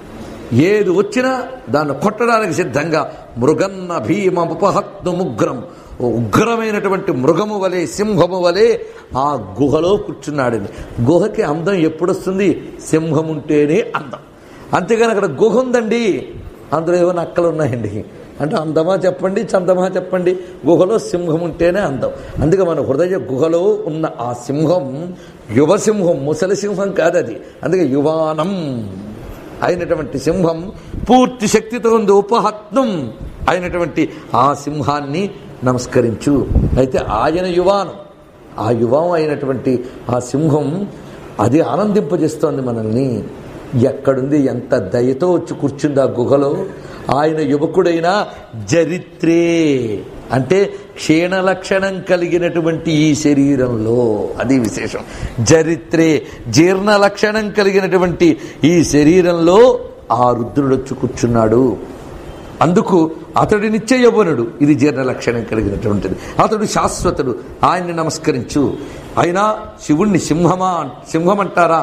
Speaker 1: ఏది వచ్చినా దాన్ని కొట్టడానికి సిద్ధంగా మృగన్న భీమ ఉపహత్ను ముగ్రం ఓ ఉగ్రమైనటువంటి మృగము వలె సింహము వలె ఆ గుహలో కూర్చున్నాడండి గుహకి అందం ఎప్పుడొస్తుంది సింహం ఉంటేనే అందం అంతేగాని అక్కడ గుహ ఉందండి అందులో ఏమైనా అక్కలు ఉన్నాయండి అంటే అందమా చెప్పండి చందమా చెప్పండి గుహలో సింహం ఉంటేనే అందం అందుకే మన హృదయ గుహలో ఉన్న ఆ సింహం యువసింహం ముసలి సింహం కాదు అది అందుకే యువానం అయినటువంటి సింహం పూర్తి శక్తితో ఉంది ఉపహత్నం అయినటువంటి ఆ సింహాన్ని నమస్కరించు అయితే ఆయన యువానం ఆ యువం అయినటువంటి ఆ సింహం అది ఆనందింపజేస్తోంది మనల్ని ఎక్కడుంది ఎంత దయతో వచ్చి కూర్చుంది ఆ గుహలో ఆయన యువకుడైన జరిత్రే అంటే క్షీణ లక్షణం కలిగినటువంటి ఈ శరీరంలో అది విశేషం జరిత్రే జీర్ణ లక్షణం కలిగినటువంటి ఈ శరీరంలో ఆ రుద్రుడు వచ్చి కూర్చున్నాడు అందుకు అతడి నిత్య యవ్వనుడు ఇది జీర్ణ లక్షణం కలిగినటువంటిది అతడు శాశ్వతుడు ఆయన్ని నమస్కరించు అయినా శివుణ్ణి సింహమా సింహం అంటారా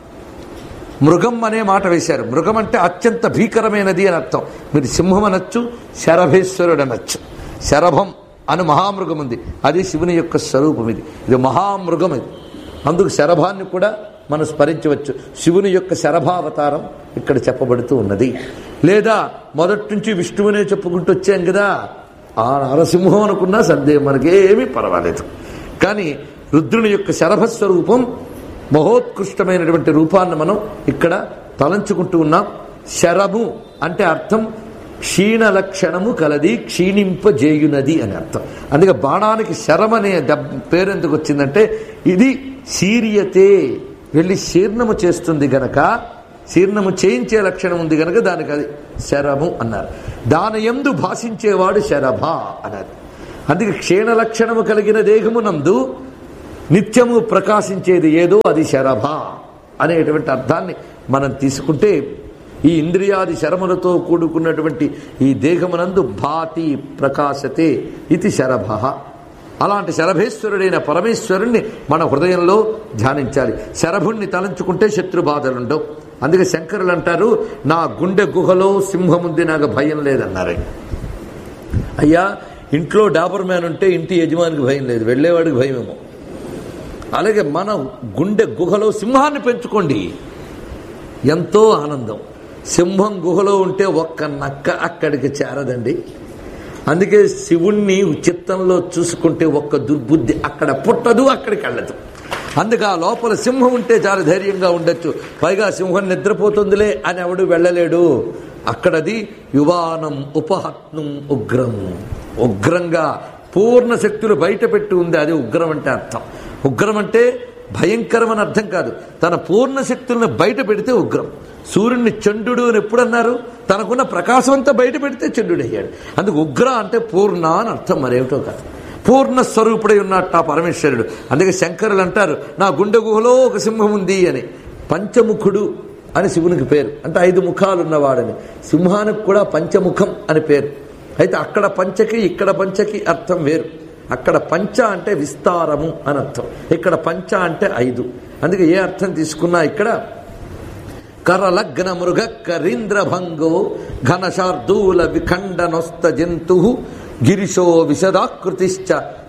Speaker 1: మృగం అనే మాట వేశారు మృగం అంటే అత్యంత భీకరమైనది అని అర్థం మీరు సింహం అనొచ్చు శరభేశ్వరుడు అనొచ్చు శరభం అని మహామృగం ఉంది అది శివుని యొక్క స్వరూపం ఇది ఇది మహామృగం ఇది అందుకు శరభాన్ని కూడా మనం స్మరించవచ్చు శివుని యొక్క శరభావతారం ఇక్కడ చెప్పబడుతూ ఉన్నది లేదా మొదటి నుంచి విష్ణువునే చెప్పుకుంటూ వచ్చాం కదా ఆ నరసింహం అనుకున్నా సందేహం మనకేమీ పర్వాలేదు కానీ రుద్రుని యొక్క శరభస్వరూపం మహోత్కృష్టమైనటువంటి రూపాన్ని మనం ఇక్కడ తలంచుకుంటూ ఉన్నాం శరము అంటే అర్థం క్షీణ లక్షణము కలది క్షీణింపజేయునది అని అర్థం అందుకే బాణానికి శరం అనే దెబ్బ పేరు ఎందుకు వచ్చిందంటే ఇది శీర్యతే వెళ్ళి శీర్ణము చేస్తుంది గనక శీర్ణము చేయించే లక్షణం ఉంది గనక దానికి అది శరము అన్నారు దాని ఎందు భాషించేవాడు శరభ అన్నారు అందుకే క్షీణ లక్షణము కలిగిన దేహమునందు నిత్యము ప్రకాశించేది ఏదో అది శరభ అనేటువంటి అర్థాన్ని మనం తీసుకుంటే ఈ ఇంద్రియాది శరములతో కూడుకున్నటువంటి ఈ దేహమునందు భాతి ప్రకాశతే ఇది శరభ అలాంటి శరభేశ్వరుడైన పరమేశ్వరుణ్ణి మన హృదయంలో ధ్యానించాలి శరభుణ్ణి తలంచుకుంటే శత్రుబాధలుండవు అందుకే శంకరులు అంటారు నా గుండె గుహలో సింహముంది నాకు భయం లేదన్నారు అయ్యా ఇంట్లో డాబర్ మ్యాన్ ఉంటే ఇంటి యజమానికి భయం లేదు వెళ్ళేవాడికి భయమేమో అలాగే మన గుండె గుహలో సింహాన్ని పెంచుకోండి ఎంతో ఆనందం సింహం గుహలో ఉంటే ఒక్క నక్క అక్కడికి చేరదండి అందుకే శివుణ్ణి చిత్తంలో చూసుకుంటే ఒక్క దుర్బుద్ధి అక్కడ పుట్టదు అక్కడికి వెళ్ళదు అందుకే ఆ లోపల సింహం ఉంటే చాలా ధైర్యంగా ఉండొచ్చు పైగా సింహం నిద్రపోతుందిలే అని ఎవడు వెళ్ళలేడు అక్కడది యువానం ఉపహత్నం ఉగ్రం ఉగ్రంగా పూర్ణ శక్తులు బయట పెట్టి ఉంది అది ఉగ్రం అంటే అర్థం ఉగ్రం అంటే భయంకరం అని అర్థం కాదు తన పూర్ణ శక్తులను బయట పెడితే ఉగ్రం సూర్యుడిని చండు అని ఎప్పుడన్నారు తనకున్న ప్రకాశం అంతా బయట పెడితే చండుడయ్యాడు అందుకు ఉగ్ర అంటే పూర్ణ అని అర్థం మరేమిటో కాదు పూర్ణ స్వరూపుడై ఉన్నట్టు ఆ పరమేశ్వరుడు అందుకే శంకరులు అంటారు నా గుండె గుహలో ఒక సింహం ఉంది అని పంచముఖుడు అని శివునికి పేరు అంటే ఐదు ముఖాలు ఉన్నవాడని సింహానికి కూడా పంచముఖం అని పేరు అయితే అక్కడ పంచకి ఇక్కడ పంచకి అర్థం వేరు అక్కడ పంచ అంటే విస్తారము అని అర్థం ఇక్కడ పంచ అంటే ఐదు అందుకే ఏ అర్థం తీసుకున్నా ఇక్కడ కరలగ్న మృగ కరీంద్ర భంగో ఘనశార్దూల విఖండనొస్త జంతు గిరిశో విశదాకృతిశ్చ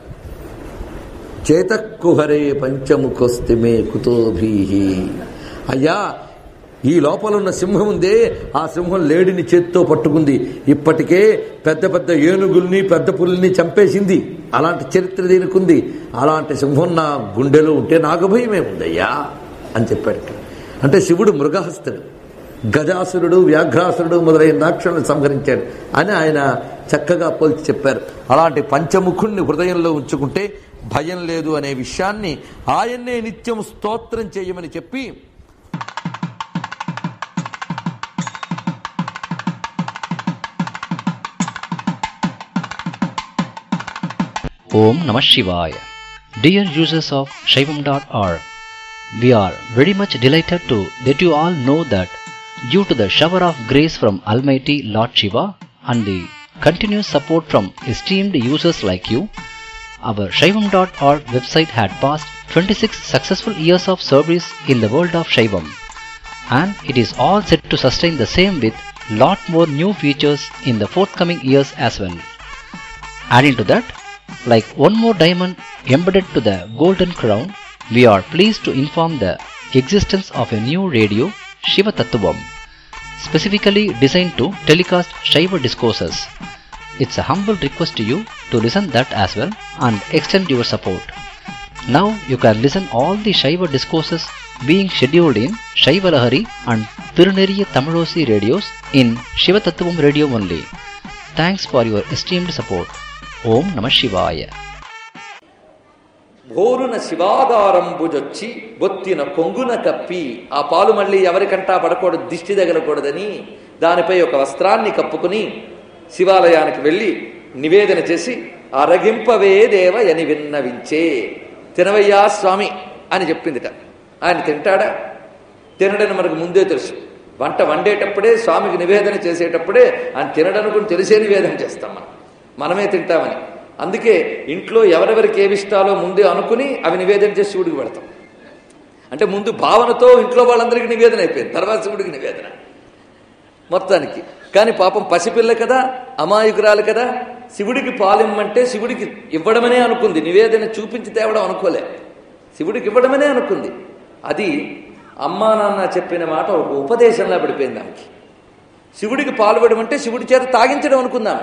Speaker 1: చేతక్కుహరే పంచముఖొస్తిమే కుతోభీహి అయ్యా ఈ లోపల ఉన్న సింహం ఉందే ఆ సింహం లేడిని చేత్తో పట్టుకుంది ఇప్పటికే పెద్ద పెద్ద ఏనుగుల్ని పెద్ద పుల్ని చంపేసింది అలాంటి చరిత్ర దీనికి ఉంది అలాంటి సింహం నా గుండెలో ఉంటే నాకు భయమే ఉందయ్యా అని చెప్పాడు ఇక్కడ. అంటే శివుడు మృగహస్తుడు గజాసురుడు వ్యాఘ్రాసురుడు మొదలైన రాక్షసులను సంహరించాడు అని ఆయన చక్కగా పోల్చి చెప్పారు అలాంటి పంచముఖుణ్ణి హృదయంలో ఉంచుకుంటే భయం లేదు అనే విషయాన్ని ఆయన్నే నిత్యం స్తోత్రం చేయమని చెప్పి
Speaker 2: Om Namah Shivaya. Dear users of Shaivam.org, we are very much delighted to let you all know that due to the shower of grace from Almighty Lord Shiva and the continuous support from esteemed users like you, our Shaivam.org website had passed 26 successful years of service in the world of Shaivam and it is all set to sustain the same with lot more new features in the forthcoming years as well. Adding to that, like one more diamond embedded to the golden crown, we are pleased to inform the existence of a new radio, Shiva Tattvam, specifically designed to telecast Shiva discourses. It's a humble request to you to listen that as well and extend your support. Now you can listen all the Shaiva discourses being scheduled in Shaiva Lahari and Tiruneriya Tamilosi radios in Shiva Tattvam radio only. Thanks for your esteemed support. Om Namah Shivaya.
Speaker 1: భోరున శివాగారంబుజొచ్చి బొత్తిన కొంగున కప్పి ఆ పాలు మళ్ళీ ఎవరికంటా పడకూడదు దిష్టి తగలకూడదని దానిపై ఒక వస్త్రాన్ని కప్పుకుని శివాలయానికి వెళ్ళి నివేదన చేసి అరగింపవే దేవ అని విన్నవించే తినవయ్యా స్వామి అని చెప్పిందిట ఆయన తింటాడా తినడని మనకు ముందే తెలుసు వంట వండేటప్పుడే స్వామికి నివేదన చేసేటప్పుడే ఆయన తినడనుకుని తెలిసే నివేదన చేస్తాం మనం మనమే తింటామని అందుకే ఇంట్లో ఎవరెవరికి ఏవి ఇష్టాలో ముందే అనుకుని అవి నివేదన చేసి శివుడికి పెడతాం అంటే ముందు భావనతో ఇంట్లో వాళ్ళందరికీ నివేదన అయిపోయింది తర్వాత శివుడికి నివేదన మొత్తానికి కానీ పాపం పసిపిల్ల కదా అమాయకురాలు కదా శివుడికి పాలిమ్మంటే శివుడికి ఇవ్వడమనే అనుకుంది నివేదన చూపించి తేవడం అనుకోలే శివుడికి ఇవ్వడమనే అనుకుంది అది అమ్మా నాన్న చెప్పిన మాట ఒక ఉపదేశంలా పడిపోయింది ఆమెకి శివుడికి పాల్పడడం అంటే శివుడి చేత తాగించడం అనుకుందాం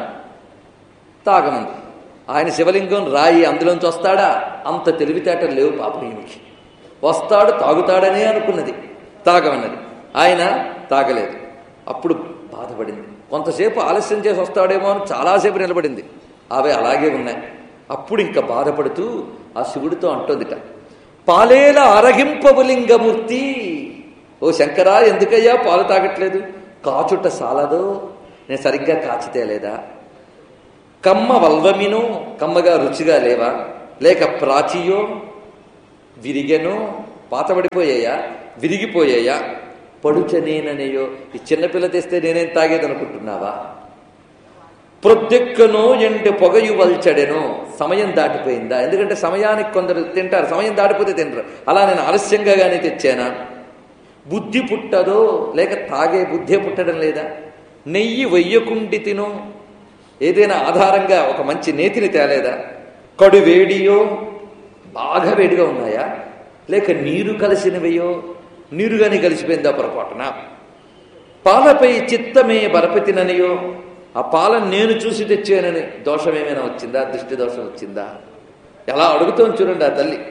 Speaker 1: తాగమంది ఆయన శివలింగం రాయి అందులోంచి వస్తాడా అంత తెలివితేటలు లేవు పాపం ఈమెకి వస్తాడు తాగుతాడనే అనుకున్నది తాగమన్నది ఆయన తాగలేదు అప్పుడు బాధపడింది కొంతసేపు ఆలస్యం చేసి వస్తాడేమో అని చాలాసేపు నిలబడింది అవి అలాగే ఉన్నాయి అప్పుడు ఇంకా బాధపడుతూ ఆ శివుడితో అంటోందిట పాలేల అరగింపబులింగమూర్తి ఓ శంకరా ఎందుకయ్యా పాలు తాగట్లేదు కాచుట సాలదో నేను సరిగ్గా కాచితే లేదా కమ్మ వల్వమినో కమ్మగా రుచిగా లేవా లేక ప్రాచియో విరిగెనో పాతబడిపోయాయా విరిగిపోయాయా పడుచనేననేయో ఈ చిన్నపిల్ల తెస్తే నేనేం తాగేదనుకుంటున్నావా ప్రొద్దెక్కనో ఎండు పొగయు వల్చడెనో సమయం దాటిపోయిందా ఎందుకంటే సమయానికి కొందరు తింటారు సమయం దాటిపోతే తింటారు అలా నేను ఆలస్యంగా కానీ తెచ్చానా బుద్ధి పుట్టదో లేక తాగే బుద్ధే పుట్టడం లేదా నెయ్యి వెయ్యకుండి తినో ఏదైనా ఆధారంగా ఒక మంచి నేతిని తేలేదా కడు వేడియో బాగా వేడిగా ఉన్నాయా లేక నీరు కలిసినవయో నీరుగాని కలిసిపోయిందా పొరపాటున పాలపై చిత్తమే బరపతిననియో ఆ పాలను నేను చూసి తెచ్చానని దోషం ఏమైనా వచ్చిందా దృష్టి దోషం వచ్చిందా ఎలా అడుగుతోంది చూడండి ఆ తల్లి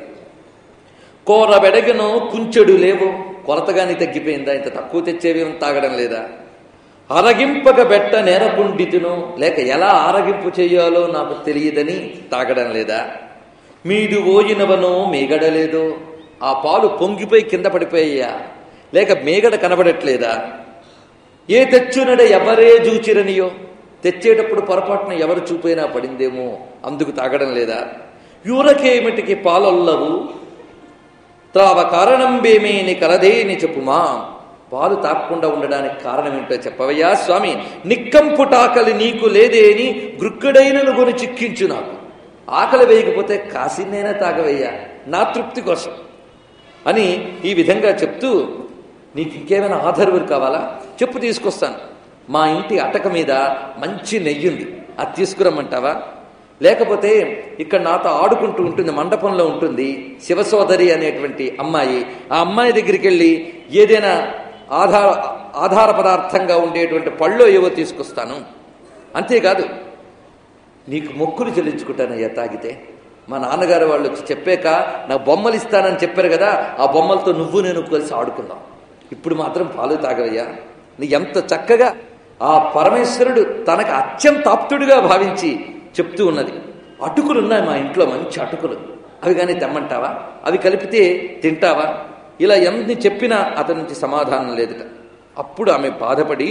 Speaker 1: కూర బెడగను కుంచెడు లేవు కొరతగాని తగ్గిపోయిందా ఇంత తక్కువ తెచ్చేవేం తాగడం లేదా అరగింపక బెట్ట నేరపుండితును లేక ఎలా ఆరగింపు చేయాలో నాకు తెలియదని తాగడం లేదా మీదు ఓయినవనో మేగడలేదో ఆ పాలు పొంగిపోయి కింద పడిపోయా లేక మేగడ కనబడట్లేదా ఏ తెచ్చునడ ఎవరే చూచిరనియో తెచ్చేటప్పుడు పొరపాటున ఎవరు చూపైనా పడిందేమో అందుకు తాగడం లేదా యూరకేమిటికి పాలొల్లవు త్రావ కారణంబేమేని కలదేని చెప్పుమా పాలు తాకుండా ఉండడానికి కారణం ఏంటో చెప్పవయ్యా స్వామి నిక్కంపుటాకలి నీకు లేదేని గృక్కుడైనను కొని చిక్కించు నాకు ఆకలి వేయకపోతే కాసిన్నైనా తాగవయ్యా నా తృప్తి కోసం అని ఈ విధంగా చెప్తూ నీకు ఇంకేమైనా ఆధారువులు కావాలా చెప్పు తీసుకొస్తాను మా ఇంటి అటక మీద మంచి నెయ్యుంది అది తీసుకురమ్మంటావా లేకపోతే ఇక్కడ నాతో ఆడుకుంటూ ఉంటుంది మండపంలో ఉంటుంది శివసోదరి అనేటువంటి అమ్మాయి ఆ అమ్మాయి దగ్గరికి వెళ్ళి ఏదైనా ఆధార ఆధార పదార్థంగా ఉండేటువంటి పళ్ళు ఏవో తీసుకొస్తాను అంతేకాదు నీకు మొక్కులు చెల్లించుకుంటానయ్యా తాగితే మా నాన్నగారు వాళ్ళు వచ్చి చెప్పాక నాకు బొమ్మలు ఇస్తానని చెప్పారు కదా ఆ బొమ్మలతో నువ్వు నేను కలిసి ఆడుకుందాం ఇప్పుడు మాత్రం పాలు తాగవయ్యా నీ ఎంత చక్కగా ఆ పరమేశ్వరుడు తనకు అత్యంత ఆప్తుడిగా భావించి చెప్తూ ఉన్నది అటుకులు ఉన్నాయి మా ఇంట్లో మంచి అటుకులు అవి కానీ తెమ్మంటావా అవి కలిపితే తింటావా ఇలా ఎన్ని చెప్పినా అతని నుంచి సమాధానం లేదుట అప్పుడు ఆమె బాధపడి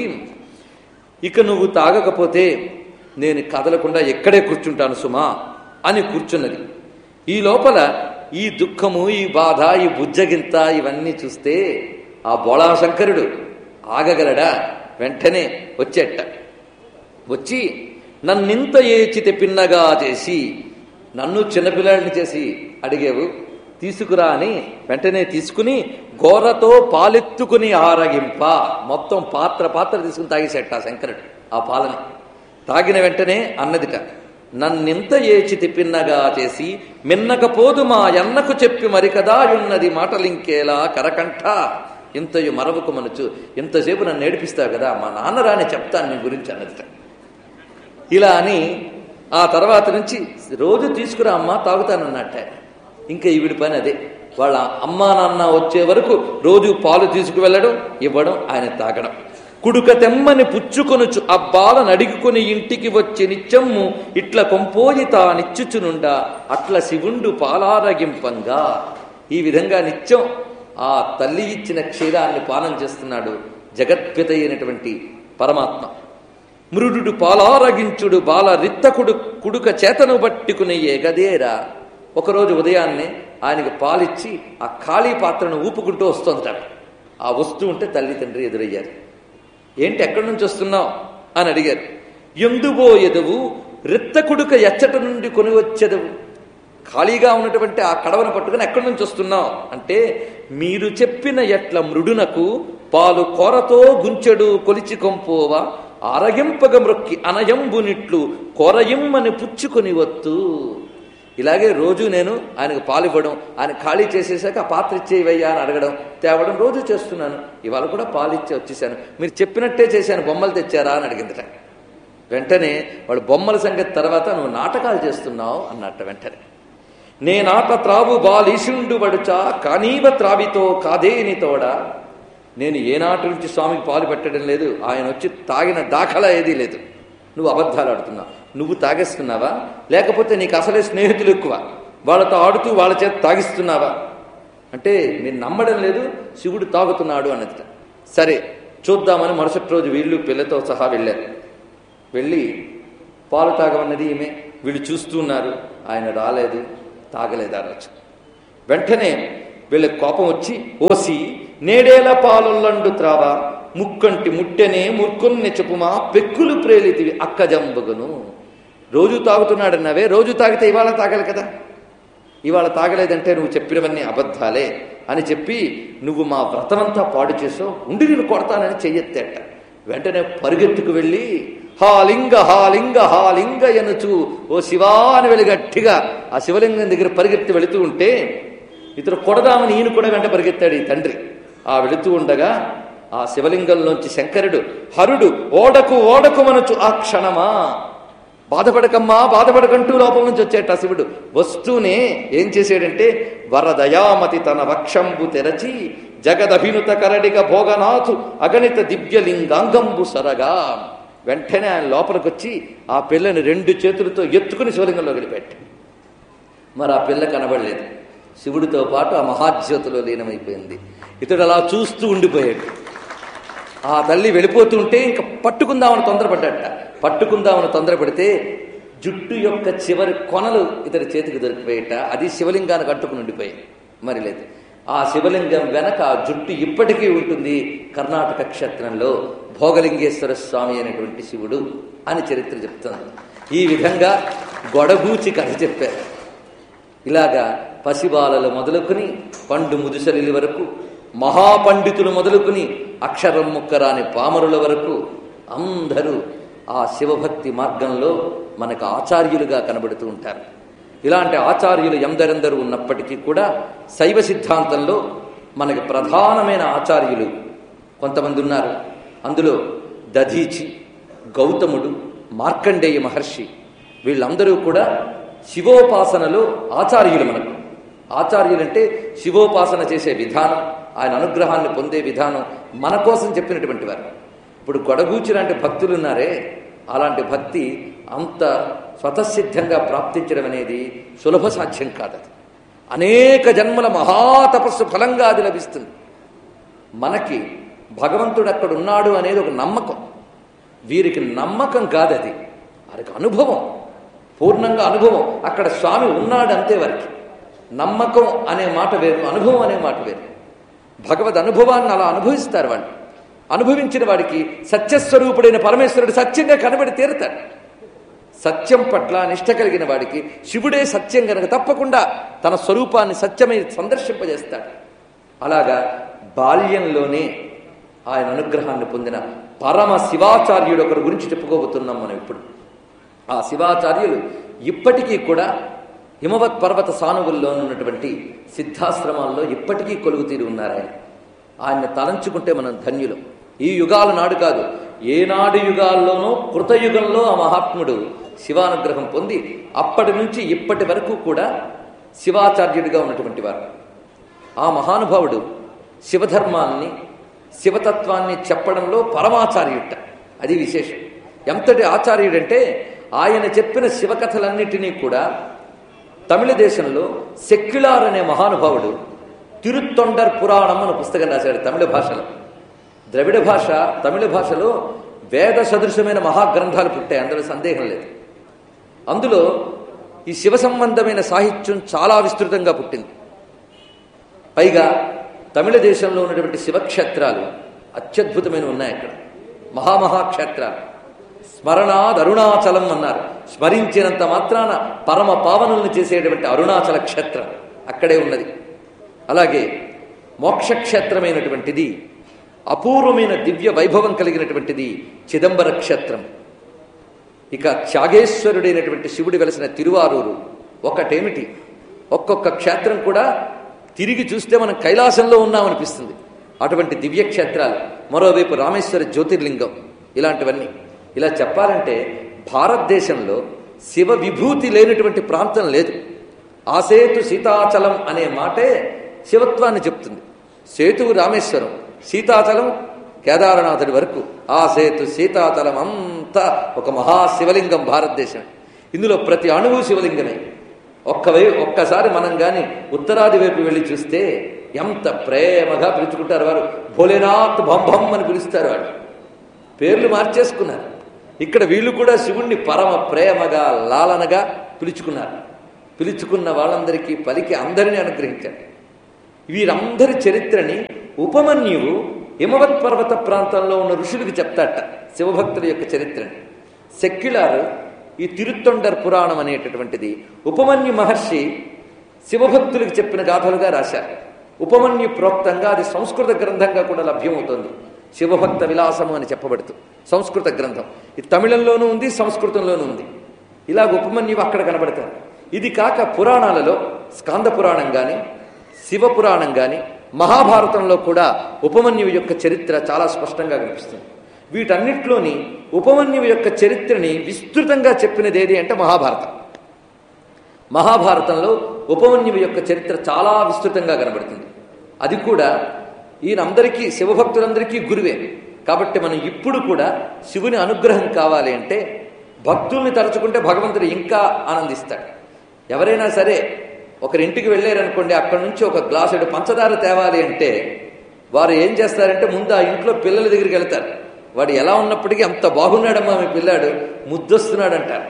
Speaker 1: ఇక నువ్వు తాగకపోతే నేను కదలకుండా ఎక్కడే కూర్చుంటాను సుమా అని కూర్చున్నది ఈ లోపల ఈ దుఃఖము ఈ బాధ ఈ బుజ్జగింత ఇవన్నీ చూస్తే ఆ బోళాశంకరుడు ఆగగలడా వెంటనే వచ్చేట వచ్చి నన్నింత ఏచితే పిన్నగా చేసి నన్ను చిన్నపిల్లాడిని చేసి అడిగేవు తీసుకురా అని వెంటనే తీసుకుని గోరతో పాలెత్తుకుని ఆరగింప మొత్తం పాత్ర పాత్ర తీసుకుని తాగేసేట ఆ శంకరుడు ఆ పాలని తాగిన వెంటనే అన్నదిట నన్నింత ఏచి తిప్పిన్నగా చేసి మిన్నకపోదు మా ఎన్నకు చెప్పి మరి కదా ఉన్నది మాటలింకేలా కరకంఠ ఇంతయు మరవకు మనచు ఇంతసేపు నన్ను ఏడిపిస్తావు కదా మా నాన్న రాని చెప్తాను నీ గురించి అన్నదిట ఇలా అని ఆ తర్వాత నుంచి రోజు తీసుకురా అమ్మ తాగుతానన్నట్ట ఇంకా ఈవిడి పని అదే వాళ్ళ అమ్మా నాన్న వచ్చే వరకు రోజు పాలు తీసుకువెళ్ళడం ఇవ్వడం ఆయన తాగడం కుడుక తెమ్మని పుచ్చుకొనుచు అబ్బాల నడిగుకొని ఇంటికి వచ్చి నిత్యమ్ము ఇట్ల కొంపోయి తా నిచ్చుచునుండా అట్ల శివుండు పాలారగింపంగా ఈ విధంగా నిత్యం ఆ తల్లి ఇచ్చిన క్షీరాన్ని పానం చేస్తున్నాడు జగత్పిత అయినటువంటి పరమాత్మ మృడు పాలారగించుడు బాల రిత్తకుడు కుడుక చేతను పట్టుకునే గదేరా ఒకరోజు ఉదయాన్నే ఆయనకి పాలిచ్చి ఆ ఖాళీ పాత్రను ఊపుకుంటూ వస్తుంటాడు ఆ వస్తూ ఉంటే తల్లి తండ్రి ఎదురయ్యారు ఏంటి ఎక్కడి నుంచి వస్తున్నావు అని అడిగారు ఎందుబోయెదవు రిత్తకుడుక ఎచ్చట నుండి కొని వచ్చేదవు ఖాళీగా ఉన్నటువంటి ఆ కడవను పట్టుకుని ఎక్కడి నుంచి వస్తున్నావు అంటే మీరు చెప్పిన ఎట్ల మృడునకు పాలు కోరతో గుంచెడు కొలిచి కొంపోవా ఆరగింపగ మ్రొక్కి అనయంబునిట్లు కోరయిమ్మని పుచ్చుకొని వత్తు ఇలాగే రోజు నేను ఆయనకు పాలు ఇవ్వడం ఆయన ఖాళీ చేసేసాక ఆ పాత్ర ఇచ్చేవయ్యా అని అడగడం తేవడం రోజు చేస్తున్నాను ఇవాళ కూడా పాలు ఇచ్చి వచ్చేసాను మీరు చెప్పినట్టే చేశాను బొమ్మలు తెచ్చారా అని అడిగిందట వెంటనే వాడు బొమ్మల సంగతి తర్వాత నువ్వు నాటకాలు చేస్తున్నావు అన్నట్ట వెంటనే నేనాట త్రావు బాలీషుండు వడుచా కానీవ త్రావితో కాదేని తోడా నేను ఏనాటి నుంచి స్వామికి పాలు పెట్టడం లేదు ఆయన వచ్చి తాగిన దాఖలా ఏదీ లేదు నువ్వు అబద్ధాలు ఆడుతున్నావు నువ్వు తాగేస్తున్నావా లేకపోతే నీకు అసలే స్నేహితులు ఎక్కువ వాళ్ళతో ఆడుతూ వాళ్ళ చేత తాగిస్తున్నావా అంటే మీరు నమ్మడం లేదు శివుడు తాగుతున్నాడు అన్నది సరే చూద్దామని మరుసటి రోజు వీళ్ళు పిల్లతో సహా వెళ్ళారు వెళ్ళి పాలు తాగమన్నది ఈమె వీళ్ళు చూస్తున్నారు ఆయన రాలేదు తాగలేదు ఆ రోజు వెంటనే వీళ్ళకి కోపం వచ్చి ఓసి నేడేల పాలుల్లండు త్రావా ముక్కంటి ముట్టెనే ముర్కొన్ని చెప్పుమా పెక్కులు ప్రేలితివి అక్క జంబగును రోజు తాగుతున్నాడన్నవే రోజు తాగితే ఇవాళ తాగాలి కదా ఇవాళ తాగలేదంటే నువ్వు చెప్పినవన్నీ అబద్ధాలే అని చెప్పి నువ్వు మా వ్రతమంతా పాడు చేసావు ఉండి నేను కొడతానని చెయ్యెత్తేట వెంటనే పరిగెత్తుకు వెళ్ళి హాలింగ హాలింగ హాలింగ ఎనుచు ఓ శివా అని వెళ్ళి గట్టిగా ఆ శివలింగం దగ్గర పరిగెత్తి వెళుతూ ఉంటే ఇతడు కొడదామని ఈయన కూడా వెంట పరిగెత్తాడు ఈ తండ్రి ఆ వెళుతూ ఉండగా ఆ శివలింగంలోంచి శంకరుడు హరుడు ఓడకు ఓడకు మనచు ఆ క్షణమా బాధపడకమ్మా బాధపడకంటూ లోపల నుంచి వచ్చేట శివుడు వస్తూనే ఏం చేశాడంటే వరదయామతి తన వక్షంబు తెరచి జగదభినుత కరడిగ భోగనాథు అగణిత దివ్యలింగాంగంబు సరగా వెంటనే ఆయన లోపలికి వచ్చి ఆ పిల్లని రెండు చేతులతో ఎత్తుకుని శివలింగంలో గడిపెట్టి మరి ఆ పిల్ల కనబడలేదు శివుడితో పాటు ఆ మహాజ్యోతిలో లీనమైపోయింది ఇతడు అలా చూస్తూ ఉండిపోయాడు ఆ తల్లి వెళ్ళిపోతుంటే ఇంకా పట్టుకుందామని తొందరపడ్డట పట్టుకుందామని తొందరపడితే జుట్టు యొక్క చివరి కొనలు ఇతడి చేతికి దొరికిపోయేట అది శివలింగానికి అట్టుకుని ఉండిపోయాయి మరి లేదు ఆ శివలింగం వెనక ఆ జుట్టు ఇప్పటికీ ఉంటుంది కర్ణాటక క్షేత్రంలో భోగలింగేశ్వర స్వామి అనేటువంటి శివుడు అని చరిత్ర చెప్తుంది ఈ విధంగా గొడగూచి కథ చెప్పారు ఇలాగా పసిబాలలు మొదలుకొని పండు ముదుసలిలి వరకు మహాపండితులు మొదలుకొని అక్షరం ముక్కరాని పామరుల వరకు అందరూ ఆ శివభక్తి మార్గంలో మనకు ఆచార్యులుగా కనబడుతూ ఉంటారు ఇలాంటి ఆచార్యులు ఎందరెందరూ ఉన్నప్పటికీ కూడా శైవ సిద్ధాంతంలో మనకి ప్రధానమైన ఆచార్యులు కొంతమంది ఉన్నారు అందులో దధీచి గౌతముడు మార్కండేయ మహర్షి వీళ్ళందరూ కూడా శివోపాసనలో ఆచార్యులు మనకు ఆచార్యులంటే శివోపాసన చేసే విధానం ఆయన అనుగ్రహాన్ని పొందే విధానం మన కోసం చెప్పినటువంటి వారు ఇప్పుడు గొడగూచి లాంటి భక్తులు ఉన్నారే అలాంటి భక్తి అంత స్వతసిద్ధంగా ప్రాప్తించడం అనేది సులభ సాధ్యం కాదది అనేక జన్మల మహాతపస్సు ఫలంగా అది లభిస్తుంది మనకి భగవంతుడు అక్కడ ఉన్నాడు అనేది ఒక నమ్మకం వీరికి నమ్మకం కాదది వారికి అనుభవం పూర్ణంగా అనుభవం అక్కడ స్వామి ఉన్నాడు అంతే వారికి నమ్మకం అనే మాట వేరు అనుభవం అనే మాట వేరు భగవద్ అనుభవాన్ని అలా అనుభవిస్తారు వాళ్ళు అనుభవించిన వాడికి సత్యస్వరూపుడైన పరమేశ్వరుడు సత్యంగా కనబడి తీరుతాడు సత్యం పట్ల నిష్ట కలిగిన వాడికి శివుడే సత్యం కనుక తప్పకుండా తన స్వరూపాన్ని సత్యమై సందర్శింపజేస్తాడు అలాగా బాల్యంలోనే ఆయన అనుగ్రహాన్ని పొందిన పరమ శివాచార్యుడు ఒకరి గురించి చెప్పుకోబోతున్నాం మనం ఇప్పుడు ఆ శివాచార్యులు ఇప్పటికీ కూడా హిమవత్ పర్వత సానువుల్లో ఉన్నటువంటి సిద్ధాశ్రమాల్లో ఇప్పటికీ కొలువు తీరి ఉన్నారు ఆయన ఆయన్ని తలంచుకుంటే మనం ధన్యులం ఈ యుగాల నాడు కాదు ఏనాడు యుగాల్లోనూ కృతయుగంలో ఆ మహాత్ముడు శివానుగ్రహం పొంది అప్పటి నుంచి ఇప్పటి వరకు కూడా శివాచార్యుడిగా ఉన్నటువంటి వారు ఆ మహానుభావుడు శివధర్మాన్ని శివతత్వాన్ని చెప్పడంలో పరమాచార్యుట అది విశేషం ఎంతటి ఆచార్యుడంటే ఆయన చెప్పిన శివకథలన్నిటినీ కూడా తమిళ దేశంలో సెక్యులార్ అనే మహానుభావుడు తిరుత్తొండర్ పురాణం అని పుస్తకం రాశాడు తమిళ భాషలో ద్రవిడ భాష తమిళ భాషలో వేద సదృశమైన మహాగ్రంథాలు పుట్టాయి అందులో సందేహం లేదు అందులో ఈ శివ సంబంధమైన సాహిత్యం చాలా విస్తృతంగా పుట్టింది పైగా తమిళ దేశంలో ఉన్నటువంటి శివక్షేత్రాలు అత్యద్భుతమైన ఉన్నాయి అక్కడ మహామహాక్షేత్రాలు స్మరణాద్ అరుణాచలం అన్నారు స్మరించినంత మాత్రాన పరమ పావనుల్ని చేసేటువంటి అరుణాచల క్షేత్రం అక్కడే ఉన్నది అలాగే మోక్షక్షేత్రమైనటువంటిది అపూర్వమైన దివ్య వైభవం కలిగినటువంటిది చిదంబర క్షేత్రం ఇక త్యాగేశ్వరుడైనటువంటి శివుడి వెలసిన తిరువారూరు ఒకటేమిటి ఒక్కొక్క క్షేత్రం కూడా తిరిగి చూస్తే మనం కైలాసంలో ఉన్నామనిపిస్తుంది అటువంటి దివ్య క్షేత్రాలు మరోవైపు రామేశ్వర జ్యోతిర్లింగం ఇలాంటివన్నీ ఇలా చెప్పాలంటే భారతదేశంలో శివ విభూతి లేనటువంటి ప్రాంతం లేదు ఆసేతు సీతాచలం అనే మాటే శివత్వాన్ని చెప్తుంది సేతువు రామేశ్వరం సీతాచలం కేదారనాథుడి వరకు ఆ సేతు సీతాచలం అంతా ఒక మహాశివలింగం భారతదేశం ఇందులో ప్రతి అణువు శివలింగమే ఒక్కవై ఒక్కసారి మనం గాని ఉత్తరాది వైపు వెళ్ళి చూస్తే ఎంత ప్రేమగా పిలుచుకుంటారు వారు భోలేనాథ్ భంభం అని పిలుస్తారు వాడు పేర్లు మార్చేసుకున్నారు ఇక్కడ వీళ్ళు కూడా శివుణ్ణి పరమ ప్రేమగా లాలనగా పిలుచుకున్నారు పిలుచుకున్న వాళ్ళందరికీ పలికి అందరినీ అనుగ్రహించారు వీరందరి చరిత్రని ఉపమన్యువు హిమవత్ పర్వత ప్రాంతంలో ఉన్న ఋషులకు చెప్తాట శివభక్తుల యొక్క చరిత్రని సెక్యులార్ ఈ తిరుత్తొండర్ పురాణం అనేటటువంటిది ఉపమన్యు మహర్షి శివభక్తులకు చెప్పిన గాథలుగా రాశారు ఉపమన్యు ప్రోక్తంగా అది సంస్కృత గ్రంథంగా కూడా లభ్యమవుతుంది శివభక్త విలాసము అని చెప్పబడుతూ సంస్కృత గ్రంథం ఇది తమిళంలోనూ ఉంది సంస్కృతంలోనూ ఉంది ఇలాగ ఉపమన్యువు అక్కడ కనబడతారు ఇది కాక పురాణాలలో స్కాంద పురాణం కానీ శివ పురాణం కానీ మహాభారతంలో కూడా ఉపమన్యువు యొక్క చరిత్ర చాలా స్పష్టంగా కనిపిస్తుంది వీటన్నిటిలోని ఉపమన్యువు యొక్క చరిత్రని విస్తృతంగా చెప్పినది ఏది అంటే మహాభారతం మహాభారతంలో ఉపమన్యువు యొక్క చరిత్ర చాలా విస్తృతంగా కనబడుతుంది అది కూడా ఈయనందరికీ శివభక్తులందరికీ గురువే కాబట్టి మనం ఇప్పుడు కూడా శివుని అనుగ్రహం కావాలి అంటే భక్తుల్ని తలుచుకుంటే భగవంతుడు ఇంకా ఆనందిస్తాడు ఎవరైనా సరే ఒకరింటికి వెళ్ళారనుకోండి అక్కడి నుంచి ఒక గ్లాసుడు పంచదార తేవాలి అంటే వారు ఏం చేస్తారంటే ముందు ఆ ఇంట్లో పిల్లల దగ్గరికి వెళ్తారు వాడు ఎలా ఉన్నప్పటికీ అంత బాగున్నాడమ్మా మీ పిల్లాడు ముద్దొస్తున్నాడు అంటారు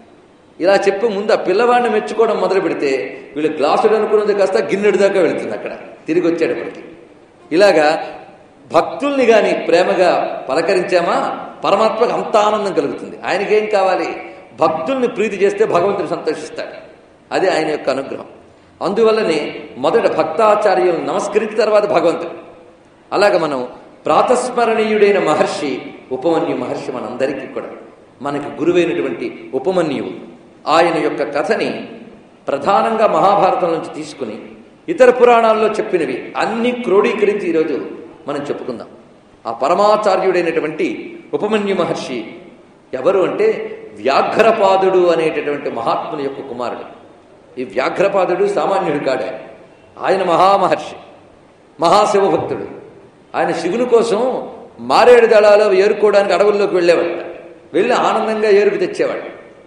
Speaker 1: ఇలా చెప్పి ముందు ఆ పిల్లవాడిని మెచ్చుకోవడం మొదలు పెడితే వీళ్ళు గ్లాసుడు అనుకున్నది కాస్త గిన్నెడు దాకా వెళుతుంది అక్కడ తిరిగి వచ్చేటప్పటికి ఇలాగా భక్తుల్ని గాని ప్రేమగా పలకరించామా పరమాత్మకు అంత ఆనందం కలుగుతుంది ఆయనకేం కావాలి భక్తుల్ని ప్రీతి చేస్తే భగవంతుడు సంతోషిస్తాడు అది ఆయన యొక్క అనుగ్రహం అందువల్లనే మొదట భక్తాచార్యులను నమస్కరించిన తర్వాత భగవంతుడు అలాగ మనం ప్రాతస్మరణీయుడైన మహర్షి ఉపమన్యు మహర్షి మనందరికీ కూడా మనకి గురువైనటువంటి ఉపమన్యువు ఆయన యొక్క కథని ప్రధానంగా మహాభారతం నుంచి తీసుకుని ఇతర పురాణాల్లో చెప్పినవి అన్ని క్రోడీకరించి ఈరోజు మనం చెప్పుకుందాం ఆ పరమాచార్యుడైనటువంటి ఉపమన్యు మహర్షి ఎవరు అంటే వ్యాఘ్రపాదుడు అనేటటువంటి మహాత్ముని యొక్క కుమారుడు ఈ వ్యాఘ్రపాదుడు సామాన్యుడు కాడు ఆయన. ఆయన మహామహర్షి మహాశివభక్తుడు ఆయన శివుని కోసం మారేడు దళాలు ఏరుకోవడానికి అడవుల్లోకి వెళ్ళేవాడు వెళ్ళి ఆనందంగా ఏరుకు తెచ్చేవాడు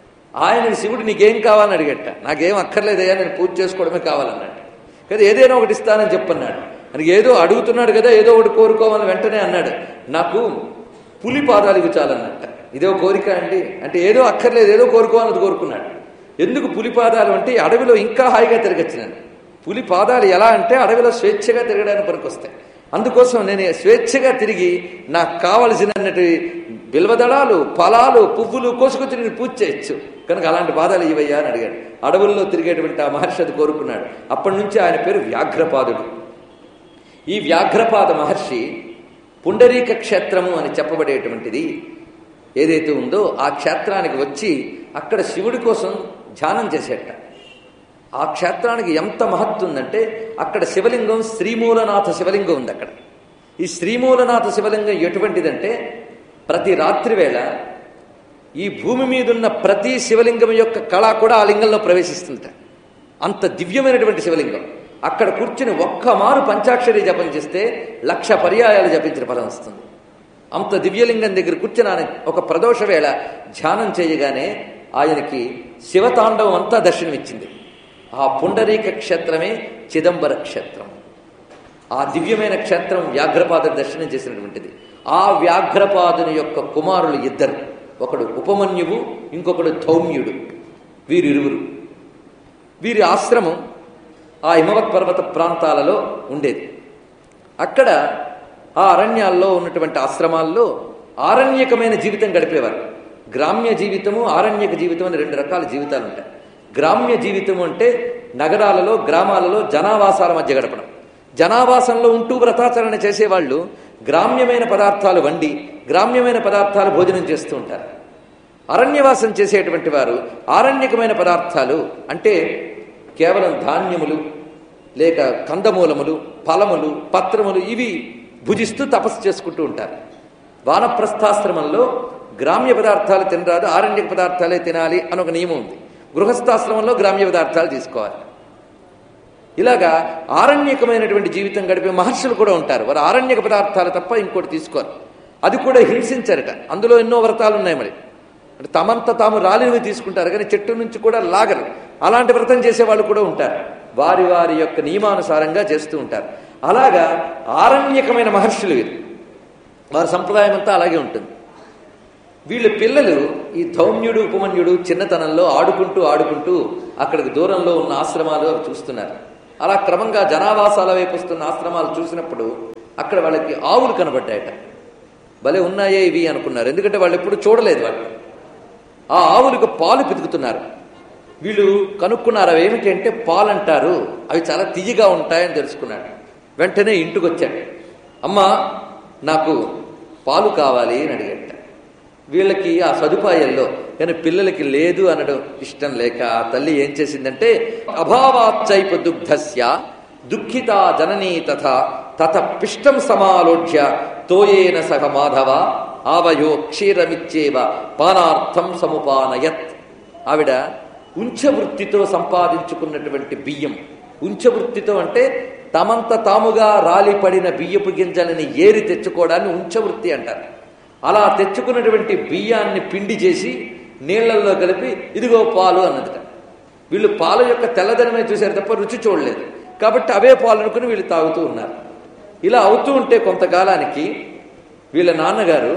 Speaker 1: ఆయన శివుడు నీకేం కావాలని అడిగట నాకేం అక్కర్లేదయ్యా నేను పూజ చేసుకోవడమే కావాలన్నాడు కదా ఏదైనా ఒకటి ఇస్తానని చెప్పన్నాడు మనకి ఏదో అడుగుతున్నాడు కదా ఏదో ఒకటి కోరుకోవాలని వెంటనే అన్నాడు నాకు పులి పాదాలు ఇవి చాలన్నట్ట ఇదో కోరిక అండి అంటే ఏదో అక్కర్లేదు ఏదో కోరుకోవాలని కోరుకున్నాడు ఎందుకు పులి పాదాలు అంటే ఈ అడవిలో ఇంకా హాయిగా తిరగచ్చినాను పులి పాదాలు ఎలా అంటే అడవిలో స్వేచ్ఛగా తిరగడానికి పనికొస్తాయి అందుకోసం నేను స్వేచ్ఛగా తిరిగి నాకు కావలసినటువంటి బిల్వదళాలు ఫలాలు పువ్వులు కోసుకొచ్చి నేను పూజ చేయొచ్చు కనుక అలాంటి బాధలు ఇవయ్యా అని అడిగాడు అడవుల్లో తిరిగేటువంటి ఆ మహర్షి అది కోరుకున్నాడు అప్పటి నుంచి ఆయన పేరు వ్యాఘ్రపాదుడు ఈ వ్యాఘ్రపాద మహర్షి పుండరీక క్షేత్రము అని చెప్పబడేటువంటిది ఏదైతే ఉందో ఆ క్షేత్రానికి వచ్చి అక్కడ శివుడి కోసం ధ్యానం చేసేట ఆ క్షేత్రానికి ఎంత మహత్తు ఉందంటే అక్కడ శివలింగం శ్రీమూలనాథ శివలింగం ఉంది అక్కడ ఈ శ్రీమూలనాథ శివలింగం ఎటువంటిదంటే ప్రతి రాత్రి వేళ ఈ భూమి మీద ఉన్న ప్రతి శివలింగం యొక్క కళ కూడా ఆ లింగంలో ప్రవేశిస్తుంట అంత దివ్యమైనటువంటి శివలింగం అక్కడ కూర్చుని ఒక్క మారు పంచాక్షరి జపం చేస్తే లక్ష పర్యాయాలు జపించిన ఫలం వస్తుంది అంత దివ్యలింగం దగ్గర కూర్చుని ఆయన ఒక ప్రదోష వేళ ధ్యానం చేయగానే ఆయనకి శివతాండవం అంతా దర్శనమిచ్చింది ఆ పుండరీక క్షేత్రమే చిదంబర క్షేత్రం ఆ దివ్యమైన క్షేత్రం వ్యాఘ్రపాద దర్శనం చేసినటువంటిది ఆ వ్యాఘ్రపాదుని యొక్క కుమారులు ఇద్దరు ఒకడు ఉపమన్యువు ఇంకొకడు ధౌమ్యుడు వీరిరువురు వీరి ఆశ్రమం ఆ హిమవత్ పర్వత ప్రాంతాలలో ఉండేది అక్కడ ఆ అరణ్యాల్లో ఉన్నటువంటి ఆశ్రమాల్లో ఆరణ్యకమైన జీవితం గడిపేవారు గ్రామ్య జీవితము ఆరణ్యక జీవితం అని రెండు రకాల జీవితాలు ఉంటాయి గ్రామ్య జీవితం అంటే నగరాలలో గ్రామాలలో జనావాసాల మధ్య గడపడం జనావాసంలో ఉంటూ వ్రతాచరణ చేసేవాళ్ళు గ్రామ్యమైన పదార్థాలు వండి గ్రామ్యమైన పదార్థాలు భోజనం చేస్తూ ఉంటారు అరణ్యవాసం చేసేటువంటి వారు ఆరణ్యకమైన పదార్థాలు అంటే కేవలం ధాన్యములు లేక కందమూలములు ఫలములు పత్రములు ఇవి భుజిస్తూ తపస్సు చేసుకుంటూ ఉంటారు వానప్రస్థాశ్రమంలో గ్రామ్య పదార్థాలు తినరాదు ఆరణ్యక పదార్థాలే తినాలి అని ఒక నియమం ఉంది గృహస్థాశ్రమంలో గ్రామ్య పదార్థాలు తీసుకోవాలి ఇలాగా ఆరణ్యకమైనటువంటి జీవితం గడిపే మహర్షులు కూడా ఉంటారు వారు ఆరణ్యక పదార్థాలు తప్ప ఇంకోటి తీసుకోరు అది కూడా హింసించారట అందులో ఎన్నో వ్రతాలు ఉన్నాయి మరి అంటే తమంత తాము రాలినవి తీసుకుంటారు కానీ చెట్టు నుంచి కూడా లాగరు అలాంటి వ్రతం చేసే వాళ్ళు కూడా ఉంటారు వారి వారి యొక్క నియమానుసారంగా చేస్తూ ఉంటారు అలాగా ఆరణ్యకమైన మహర్షులు వీరు వారి సంప్రదాయం అంతా అలాగే ఉంటుంది వీళ్ళ పిల్లలు ఈ ధౌమ్యుడు ఉపమన్యుడు చిన్నతనంలో ఆడుకుంటూ ఆడుకుంటూ అక్కడికి దూరంలో ఉన్న ఆశ్రమాలు అవి చూస్తున్నారు అలా క్రమంగా జనావాసాల వైపు వస్తున్న ఆశ్రమాలు చూసినప్పుడు అక్కడ వాళ్ళకి ఆవులు కనబడ్డాయట భలే ఉన్నాయే ఇవి అనుకున్నారు ఎందుకంటే వాళ్ళు ఎప్పుడు చూడలేదు వాళ్ళు ఆ ఆవులకు పాలు పితుకుతున్నారు వీళ్ళు కనుక్కున్నారు అవి ఏమిటి అంటే పాలు అంటారు అవి చాలా తియ్యగా ఉంటాయని తెలుసుకున్నాడు వెంటనే ఇంటికి వచ్చాడు అమ్మా నాకు పాలు కావాలి అని అడిగట వీళ్ళకి ఆ సదుపాయాల్లో కానీ పిల్లలకి లేదు అనడం ఇష్టం లేక ఆ తల్లి ఏం చేసిందంటే అభావాచ్చైప దుగ్ధస్య దుఃఖిత జననీ తథ తత పిష్టం సమాలోఢ్య తోయేన సహ మాధవ ఆవయో క్షీరమిచ్చేవ పానార్థం సముపానయత్ ఆవిడ ఉంచవృత్తితో సంపాదించుకున్నటువంటి బియ్యం ఉంచవృత్తితో అంటే తమంత తాముగా రాలిపడిన బియ్యపు గింజలని ఏరి తెచ్చుకోవడాన్ని ఉంచవృత్తి అంటారు అలా తెచ్చుకున్నటువంటి బియ్యాన్ని పిండి చేసి నీళ్లలో కలిపి ఇదిగో పాలు అన్నదిట వీళ్ళు పాల యొక్క తెల్లదనమే చూశారు తప్ప రుచి చూడలేదు కాబట్టి అవే పాలు అనుకుని వీళ్ళు తాగుతూ ఉన్నారు ఇలా అవుతూ ఉంటే కొంతకాలానికి వీళ్ళ నాన్నగారు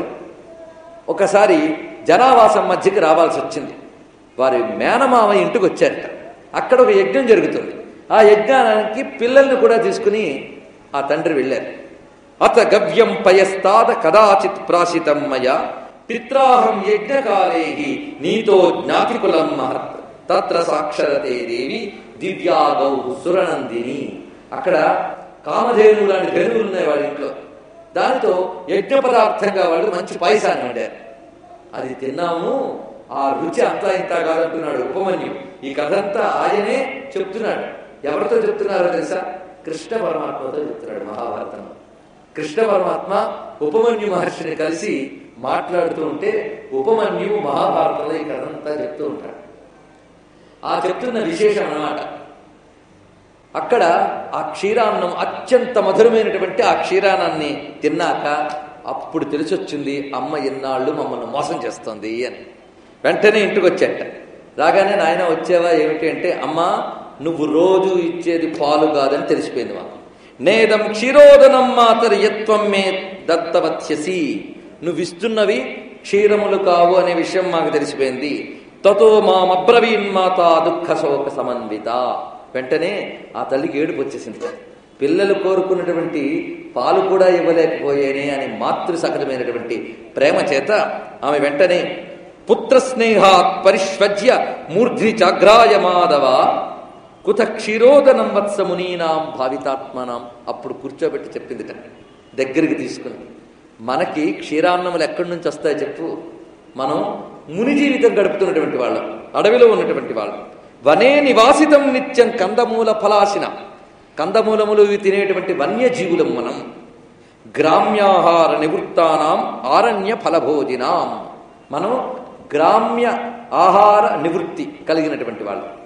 Speaker 1: ఒకసారి జనావాసం మధ్యకి రావాల్సి వచ్చింది వారి మేనమామ ఇంటికి వచ్చారట అక్కడ ఒక యజ్ఞం జరుగుతుంది ఆ యజ్ఞానికి పిల్లల్ని కూడా తీసుకుని ఆ తండ్రి వెళ్ళారు అత గవ్యం పయస్తాద కదాచిత్ ప్రాశితం మయ పిత్రాహం యజ్ఞకాలే నీతో జ్ఞాతికులం మహత్ తత్ర సాక్షరతే దేవి దివ్యాగౌ సురనందిని అక్కడ కామధేను లాంటి ధనువులు ఉన్నాయి వాళ్ళ ఇంట్లో దానితో యజ్ఞ పదార్థంగా వాళ్ళు మంచి పాయసాన్ని వండారు అది తిన్నాము ఆ రుచి అంతా ఇంత కాదంటున్నాడు ఉపమన్యు ఈ కథ అంతా ఆయనే చెప్తున్నాడు ఎవరితో చెప్తున్నారో తెలుసా కృష్ణ పరమాత్మతో చెప్తున్నాడు మహాభారతంలో కృష్ణ పరమాత్మ ఉపమన్యు మహర్షిని కలిసి మాట్లాడుతూ ఉంటే ఉపమన్యు మహాభారతంలో ఈ కథ అంతా చెప్తూ ఉంటాడు ఆ చెప్తున్న విశేషం అన్నమాట అక్కడ ఆ క్షీరాన్నం అత్యంత మధురమైనటువంటి ఆ క్షీరాన్నాన్ని తిన్నాక అప్పుడు తెలిసొచ్చింది అమ్మ ఎన్నాళ్ళు మమ్మల్ని మోసం చేస్తోంది అని వెంటనే ఇంటికి వచ్చాట రాగానే నాయన వచ్చావా ఏమిటి అంటే అమ్మ నువ్వు రోజు ఇచ్చేది పాలు కాదని తెలిసిపోయింది మాకు నేదం క్షీరోదనం మాతరి యత్వం మే దత్తవత్యసి నువ్వు ఇస్తున్నవి క్షీరములు కావు అనే విషయం మాకు తెలిసిపోయింది తతో మామబ్రవీన్మాత దుఃఖ శోక సమన్విత వెంటనే ఆ తల్లికి ఏడుపు వచ్చేసింది పిల్లలు కోరుకున్నటువంటి పాలు కూడా ఇవ్వలేకపోయేనే అని మాతృ సహజమైనటువంటి ప్రేమ చేత ఆమె వెంటనే పుత్ర స్నేహాత్ పరిష్వజ్య మూర్ధ్ని చాగ్రాయ మాధవ కుత క్షీరోదనం వత్స మునీనాం భావితాత్మనాం అప్పుడు కూర్చోబెట్టి చెప్పిందిట దగ్గరికి తీసుకుని మనకి క్షీరాన్నములు ఎక్కడి నుంచి వస్తాయి చెప్పు మనం ముని జీవితం గడుపుతున్నటువంటి వాళ్ళం అడవిలో ఉన్నటువంటి వాళ్ళం వనే నివాసితం నిత్యం కందమూల ఫలాసిన కందమూలములు ఇవి తినేటువంటి వన్యజీవులం మనం గ్రామ్యాహార నివృత్తానాం ఆరణ్య ఫలభోజినాం మనం గ్రామ్య ఆహార నివృత్తి కలిగినటువంటి వాళ్ళం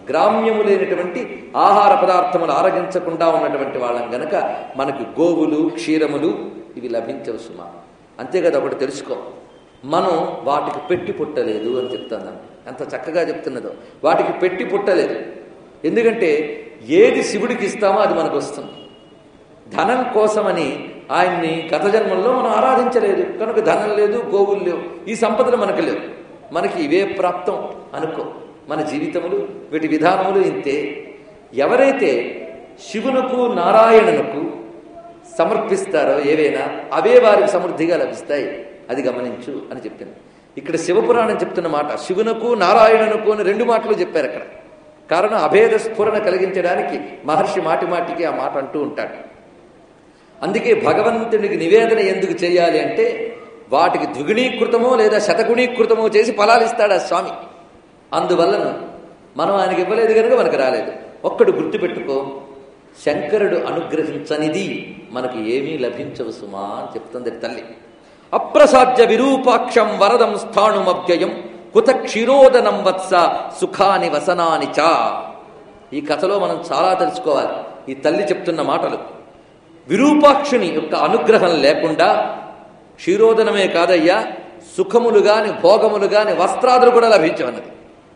Speaker 1: గ్రామ్యము లేనటువంటి ఆహార పదార్థములు ఆరగించకుండా ఉన్నటువంటి వాళ్ళం గనక మనకు గోవులు క్షీరములు ఇవి లభించవు సుమా అంతే కదా ఒకటి తెలుసుకో మనం వాటికి పెట్టి పుట్టలేదు అని చెప్తాను ఎంత చక్కగా చెప్తున్నదో వాటికి పెట్టి పుట్టలేదు ఎందుకంటే ఏది శివుడికి ఇస్తామో అది మనకు వస్తుంది ధనం కోసమని ఆయన్ని గత జన్మల్లో మనం ఆరాధించలేదు కనుక ధనం లేదు గోవులు లేవు ఈ సంపదలు మనకు లేవు మనకి ఇవే ప్రాప్తం అనుకో మన జీవితములు వీటి విధానములు ఇంతే ఎవరైతే శివునకు నారాయణునకు సమర్పిస్తారో ఏవైనా అవే వారికి సమృద్ధిగా లభిస్తాయి అది గమనించు అని చెప్పింది ఇక్కడ శివపురాణం చెప్తున్న మాట శివునకు నారాయణునకు అని రెండు మాటలు చెప్పారు అక్కడ కారణం అభేద స్ఫురణ కలిగించడానికి మహర్షి మాటి మాటికి ఆ మాట అంటూ ఉంటాడు అందుకే భగవంతునికి నివేదన ఎందుకు చేయాలి అంటే వాటికి ద్విగుణీకృతమో లేదా శతగుణీకృతమో చేసి ఫలాలు ఇస్తాడు ఆ స్వామి అందువలన మనం ఆయనకి ఇవ్వలేదు కనుక మనకు రాలేదు ఒక్కడు గుర్తుపెట్టుకో శంకరుడు అనుగ్రహించనిది మనకు ఏమీ లభించవు సుమా అని చెప్తుంది తల్లి అప్రసాధ్య విరూపాక్షం వరదం స్థాణుమవ్యయం కుత క్షీరోదనం వత్స సుఖాని వసనాని చ ఈ కథలో మనం చాలా తెలుసుకోవాలి ఈ తల్లి చెప్తున్న మాటలు విరూపాక్షుని యొక్క అనుగ్రహం లేకుండా క్షీరోదనమే కాదయ్యా సుఖములు గాని భోగములు గాని వస్త్రాదులు కూడా లభించవన్నది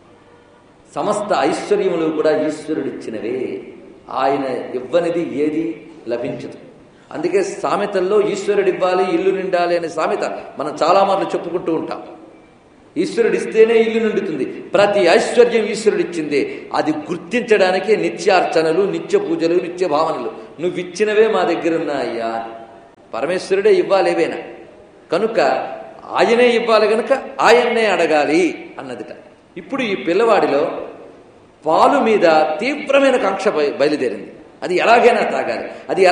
Speaker 1: సమస్త ఐశ్వర్యములు కూడా ఈశ్వరుడిచ్చినవే ఆయన ఇవ్వనిది ఏది లభించదు అందుకే సామెతల్లో ఈశ్వరుడు ఇవ్వాలి ఇల్లు నిండాలి అనే సామెత మనం చాలా మార్లు చెప్పుకుంటూ ఉంటాం ఈశ్వరుడు ఇస్తేనే ఇల్లు నిండుతుంది ప్రతి ఐశ్వర్యం ఈశ్వరుడు ఇచ్చిందే అది గుర్తించడానికే నిత్యార్చనలు నిత్య పూజలు నిత్య భావనలు నువ్వు ఇచ్చినవే మా దగ్గర ఉన్నాయ్యా పరమేశ్వరుడే ఇవ్వాలి ఏవైనా కనుక ఆయనే ఇవ్వాలి కనుక ఆయన్నే అడగాలి అన్నదిట ఇప్పుడు ఈ పిల్లవాడిలో పాలు మీద తీవ్రమైన కాంక్ష బయ- బయలుదేరింది అది ఎలాగైనా తాగాలి అది